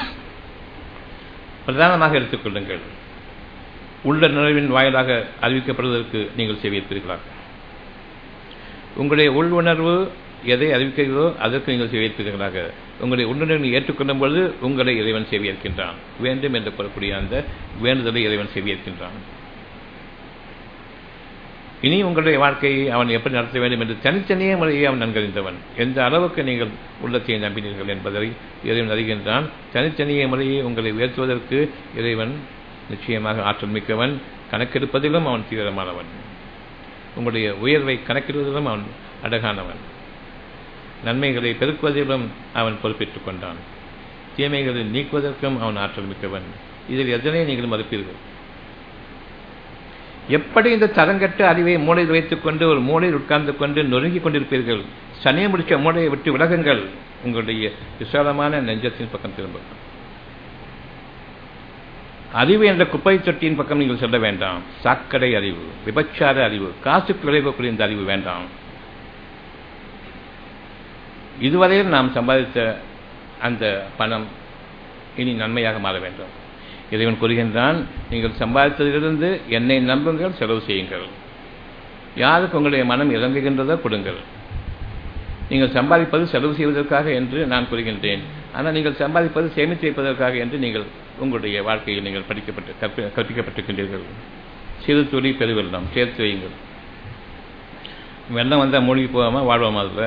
பிரதானமாக எடுத்துக்கொள்ளுங்கள் உள்ள நிறைவின் வாயிலாக அறிவிக்கப்படுவதற்கு நீங்கள் செவியிருப்பீர்களா உங்களுடைய உள் உணர்வு எதை அறிவிக்கிறதோ அதற்கு நீங்கள் செவியிருப்பீர்களாக உங்களுடைய உள்ளுணர்வை ஏற்றுக்கொள்ளும் பொழுது உங்களை இறைவன் செவியேற்கின்றான் வேண்டும் என்று கூறக்கூடிய அந்த வேண்டுதலை இறைவன் செவியேற்கின்றான் இனி உங்களுடைய வாழ்க்கையை அவன் எப்படி நடத்த வேண்டும் என்று தனித்தனியே முறையை அவன் நன்கறிந்தவன் எந்த அளவுக்கு நீங்கள் உள்ளத்தை நம்பினீர்கள் என்பதை இறைவன் அறிகின்றான் தனித்தனியே முறையை உங்களை உயர்த்துவதற்கு இறைவன் நிச்சயமாக ஆற்றல் மிக்கவன் கணக்கெடுப்பதிலும் அவன் தீவிரமானவன் உங்களுடைய உயர்வை கணக்கிடுவதிலும் அவன் அழகானவன் நன்மைகளை பெருக்குவதிலும் அவன் பொறுப்பேற்றுக் கொண்டான் தீமைகளை நீக்குவதற்கும் அவன் ஆற்றல் மிக்கவன் இதில் எதனை நீங்கள் மறுப்பீர்கள் எப்படி இந்த தரங்கட்ட அறிவை மூளையில் வைத்துக் கொண்டு ஒரு மூளையில் உட்கார்ந்து கொண்டு நொறுங்கிக் கொண்டிருப்பீர்கள் சனியை முடிச்ச மூளையை விட்டு விலகுங்கள் உங்களுடைய விசாலமான நெஞ்சத்தின் பக்கம் திரும்ப அறிவு என்ற குப்பை தொட்டியின் பக்கம் நீங்கள் சொல்ல வேண்டாம் சாக்கடை அறிவு விபச்சார அறிவு காசுக்கு விளைவக்கூடிய இந்த அறிவு வேண்டாம் இதுவரையில் நாம் சம்பாதித்த அந்த பணம் இனி நன்மையாக மாற வேண்டும் இறைவன் கூறுகின்றான் நீங்கள் சம்பாதித்ததிலிருந்து என்னை நம்புங்கள் செலவு செய்யுங்கள் யாருக்கு உங்களுடைய மனம் இறங்குகின்றதோ கொடுங்கள் நீங்கள் சம்பாதிப்பது செலவு செய்வதற்காக என்று நான் கூறுகின்றேன் ஆனால் நீங்கள் சம்பாதிப்பது சேமித்து வைப்பதற்காக என்று நீங்கள் உங்களுடைய வாழ்க்கையில் நீங்கள் படிக்கப்பட்டு கற்பி கற்பிக்கப்பட்டிருக்கின்றீர்கள் சிறு துளி பெருவெல்லாம் சேர்த்து வையுங்கள் வெள்ளம் வந்தால் மூழ்கி போகாமல் வாழ்வோம் அதில்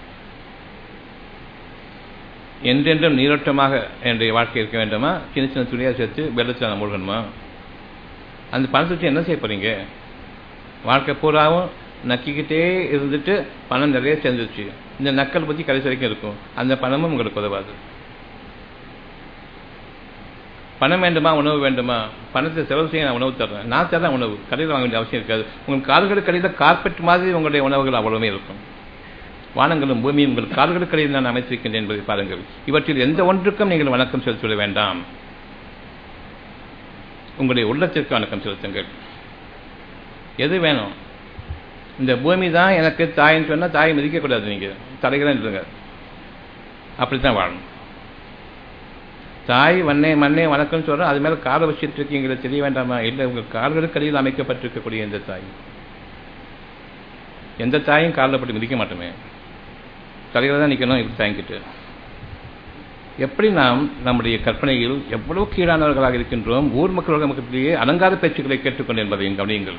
என்றென்றும் நீரோட்டமாக என்னுடைய வாழ்க்கை இருக்க வேண்டுமா சின்ன சின்ன துணியாக சேர்த்து வெள்ளத்தில் நான் மூழ்கணுமா அந்த பணத்தை வச்சு என்ன செய்ய போகிறீங்க வாழ்க்கை பூராவும் நக்கிக்கிட்டே இருந்துட்டு பணம் நிறைய சேர்ந்துருச்சு இந்த நக்கல் பற்றி கடைசி வரைக்கும் இருக்கும் அந்த பணமும் உங்களுக்கு உதவாது பணம் வேண்டுமா உணவு வேண்டுமா பணத்தை செலவு செய்ய நான் உணவு தர்றேன் நான் தரேன் உணவு கடையில் வாங்க வேண்டிய அவசியம் இருக்காது உங்கள் கால்களுக்கு அடியில் கார்பெட் மாதிரி உங்களுடைய உணவுகள் அவ்வளவுமே இருக்கும் வானங்களும் பூமியும் உங்கள் கால்களுக்கு அடியில் நான் அமைத்திருக்கின்றேன் என்பதை பாருங்கள் இவற்றில் எந்த ஒன்றுக்கும் நீங்கள் வணக்கம் செலுத்திவிட வேண்டாம் உங்களுடைய உள்ளத்திற்கு வணக்கம் செலுத்துங்கள் எது வேணும் இந்த பூமி தான் எனக்கு தாயின்னு சொன்னால் தாயை மதிக்கக்கூடாது நீங்கள் தலைகளாக இருங்க அப்படித்தான் வாழணும் தாய் வண்ணே மண்ணே வணக்கம் சொல்கிறோம் அது மேலே காலை வச்சுட்டு இருக்கீங்களே தெரிய வேண்டாமா இல்லை உங்கள் கால்களுக்கு அடியில் அமைக்கப்பட்டிருக்கக்கூடிய எந்த தாய் எந்த தாயும் காலில் பட்டு மிதிக்க மாட்டோமே தலையில் தான் நிற்கணும் இப்படி தாங்கிட்டு எப்படி நாம் நம்முடைய கற்பனையில் எவ்வளவு கீழானவர்களாக இருக்கின்றோம் ஊர் மக்கள் மக்களிடையே அலங்கார பேச்சுக்களை கேட்டுக்கொண்டு என்பதையும் கவனியுங்கள்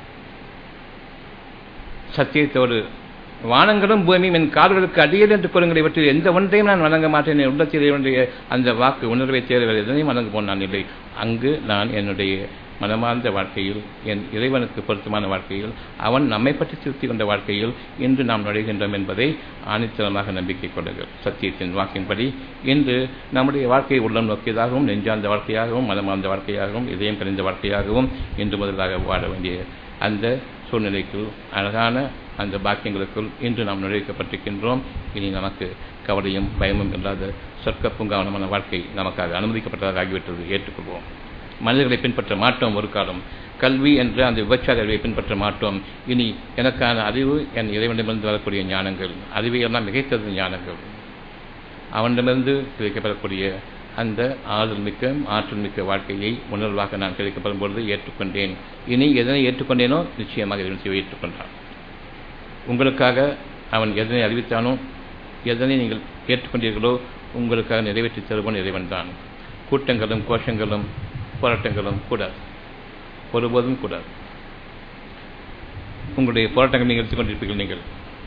சத்தியத்தோடு வானங்களும் பூமியும் என் கால்களுக்கு அடியல் என்று கூறுங்கள் இவற்றில் எந்த ஒன்றையும் நான் வணங்க மாட்டேன் என் உள்ளத்தில் என்னுடைய அந்த வாக்கு உணர்வை தேர்தல் எதனையும் வணங்க போனான் இல்லை அங்கு நான் என்னுடைய மனமார்ந்த வாழ்க்கையில் என் இறைவனுக்கு பொருத்தமான வாழ்க்கையில் அவன் நம்மை பற்றி திருப்தி கொண்ட வாழ்க்கையில் இன்று நாம் நுழைகின்றோம் என்பதை ஆணித்தரமாக நம்பிக்கை கொள்ளுங்கள் சத்தியத்தின் வாக்கின்படி இன்று நம்முடைய வாழ்க்கையை உள்ளம் நோக்கியதாகவும் நெஞ்சார்ந்த வாழ்க்கையாகவும் மனமார்ந்த வாழ்க்கையாகவும் இதயம் கணிந்த வாழ்க்கையாகவும் இன்று முதலாக வாழ வேண்டிய அந்த சூழ்நிலைக்குள் அழகான அந்த பாக்கியங்களுக்குள் இன்று நாம் நுழைக்கப்பட்டிருக்கின்றோம் இனி நமக்கு கவலையும் பயமும் இல்லாத சொர்க்க பூங்காவனமான வாழ்க்கை நமக்காக அனுமதிக்கப்பட்டதாக ஆகிவிட்டது ஏற்றுக்கொள்வோம் மனிதர்களை பின்பற்ற மாட்டோம் ஒரு காலம் கல்வி என்ற அந்த விபச்சார அறிவை பின்பற்ற மாட்டோம் இனி எனக்கான அறிவு என் இறைவனிடமிருந்து வரக்கூடிய ஞானங்கள் அறிவையெல்லாம் மிகைத்தது ஞானங்கள் அவனிடமிருந்து கிடைக்கப்படக்கூடிய அந்த ஆறுதல் மிக்க ஆற்றல் மிக்க வாழ்க்கையை உணர்வாக நான் கிடைக்கப்படும் பொழுது ஏற்றுக்கொண்டேன் இனி எதனை ஏற்றுக்கொண்டேனோ நிச்சயமாக இறைவன் செய்ய ஏற்றுக்கொண்டான் உங்களுக்காக அவன் எதனை அறிவித்தானோ எதனை நீங்கள் ஏற்றுக்கொண்டீர்களோ உங்களுக்காக நிறைவேற்றி தருவோன் இறைவன் தான் கூட்டங்களும் கோஷங்களும் போராட்டங்களும் கூடாது ஒருபோதும் கூடாது உங்களுடைய போராட்டங்கள் நீங்கள் எடுத்துக்கொண்டிருப்பீர்கள் நீங்கள்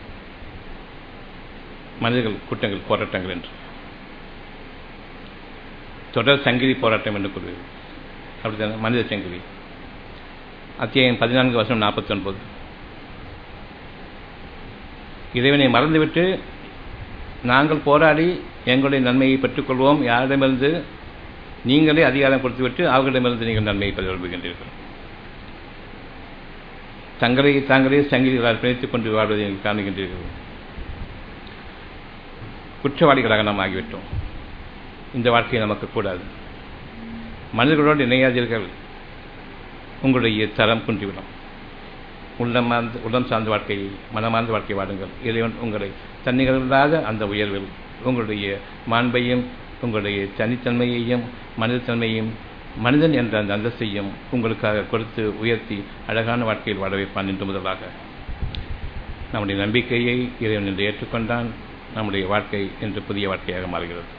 மனிதர்கள் கூட்டங்கள் போராட்டங்கள் என்று தொடர் சங்கிலி போராட்டம் என்று கூறுகிறது அப்படித்தானே மனித சங்கிலி அத்தியாயம் பதினான்கு வருஷம் நாற்பத்தி ஒன்பது இறைவனை மறந்துவிட்டு நாங்கள் போராடி எங்களுடைய நன்மையை பெற்றுக்கொள்வோம் யாரிடமிருந்து நீங்களே அதிகாரம் கொடுத்துவிட்டு அவர்களிடமிருந்து நீங்கள் நன்மையை பெற விரும்புகின்றீர்கள் தங்களை தாங்களே சங்கிலிகளால் பிணைத்துக் கொண்டு வாழ்வதை நீங்கள் காணுகின்றீர்கள் குற்றவாளிகளாக நாம் ஆகிவிட்டோம் இந்த வாழ்க்கை நமக்கு கூடாது மனிதர்களோடு இணையாதீர்கள் உங்களுடைய தரம் குன்றிவிடும் உள்ளமார்ந்த உள்ளம் சார்ந்த வாழ்க்கையை மனமார்ந்த வாழ்க்கை வாடுங்கள் இறைவன் உங்களை தன்னிகரில்லாத அந்த உயர்வில் உங்களுடைய மாண்பையும் உங்களுடைய தனித்தன்மையையும் மனிதத்தன்மையும் மனிதன் என்ற அந்த அந்தஸ்தையும் உங்களுக்காக கொடுத்து உயர்த்தி அழகான வாழ்க்கையில் வாழ வைப்பான் என்று முதலாக நம்முடைய நம்பிக்கையை இறைவன் என்று ஏற்றுக்கொண்டான் நம்முடைய வாழ்க்கை என்று புதிய வாழ்க்கையாக மாறுகிறது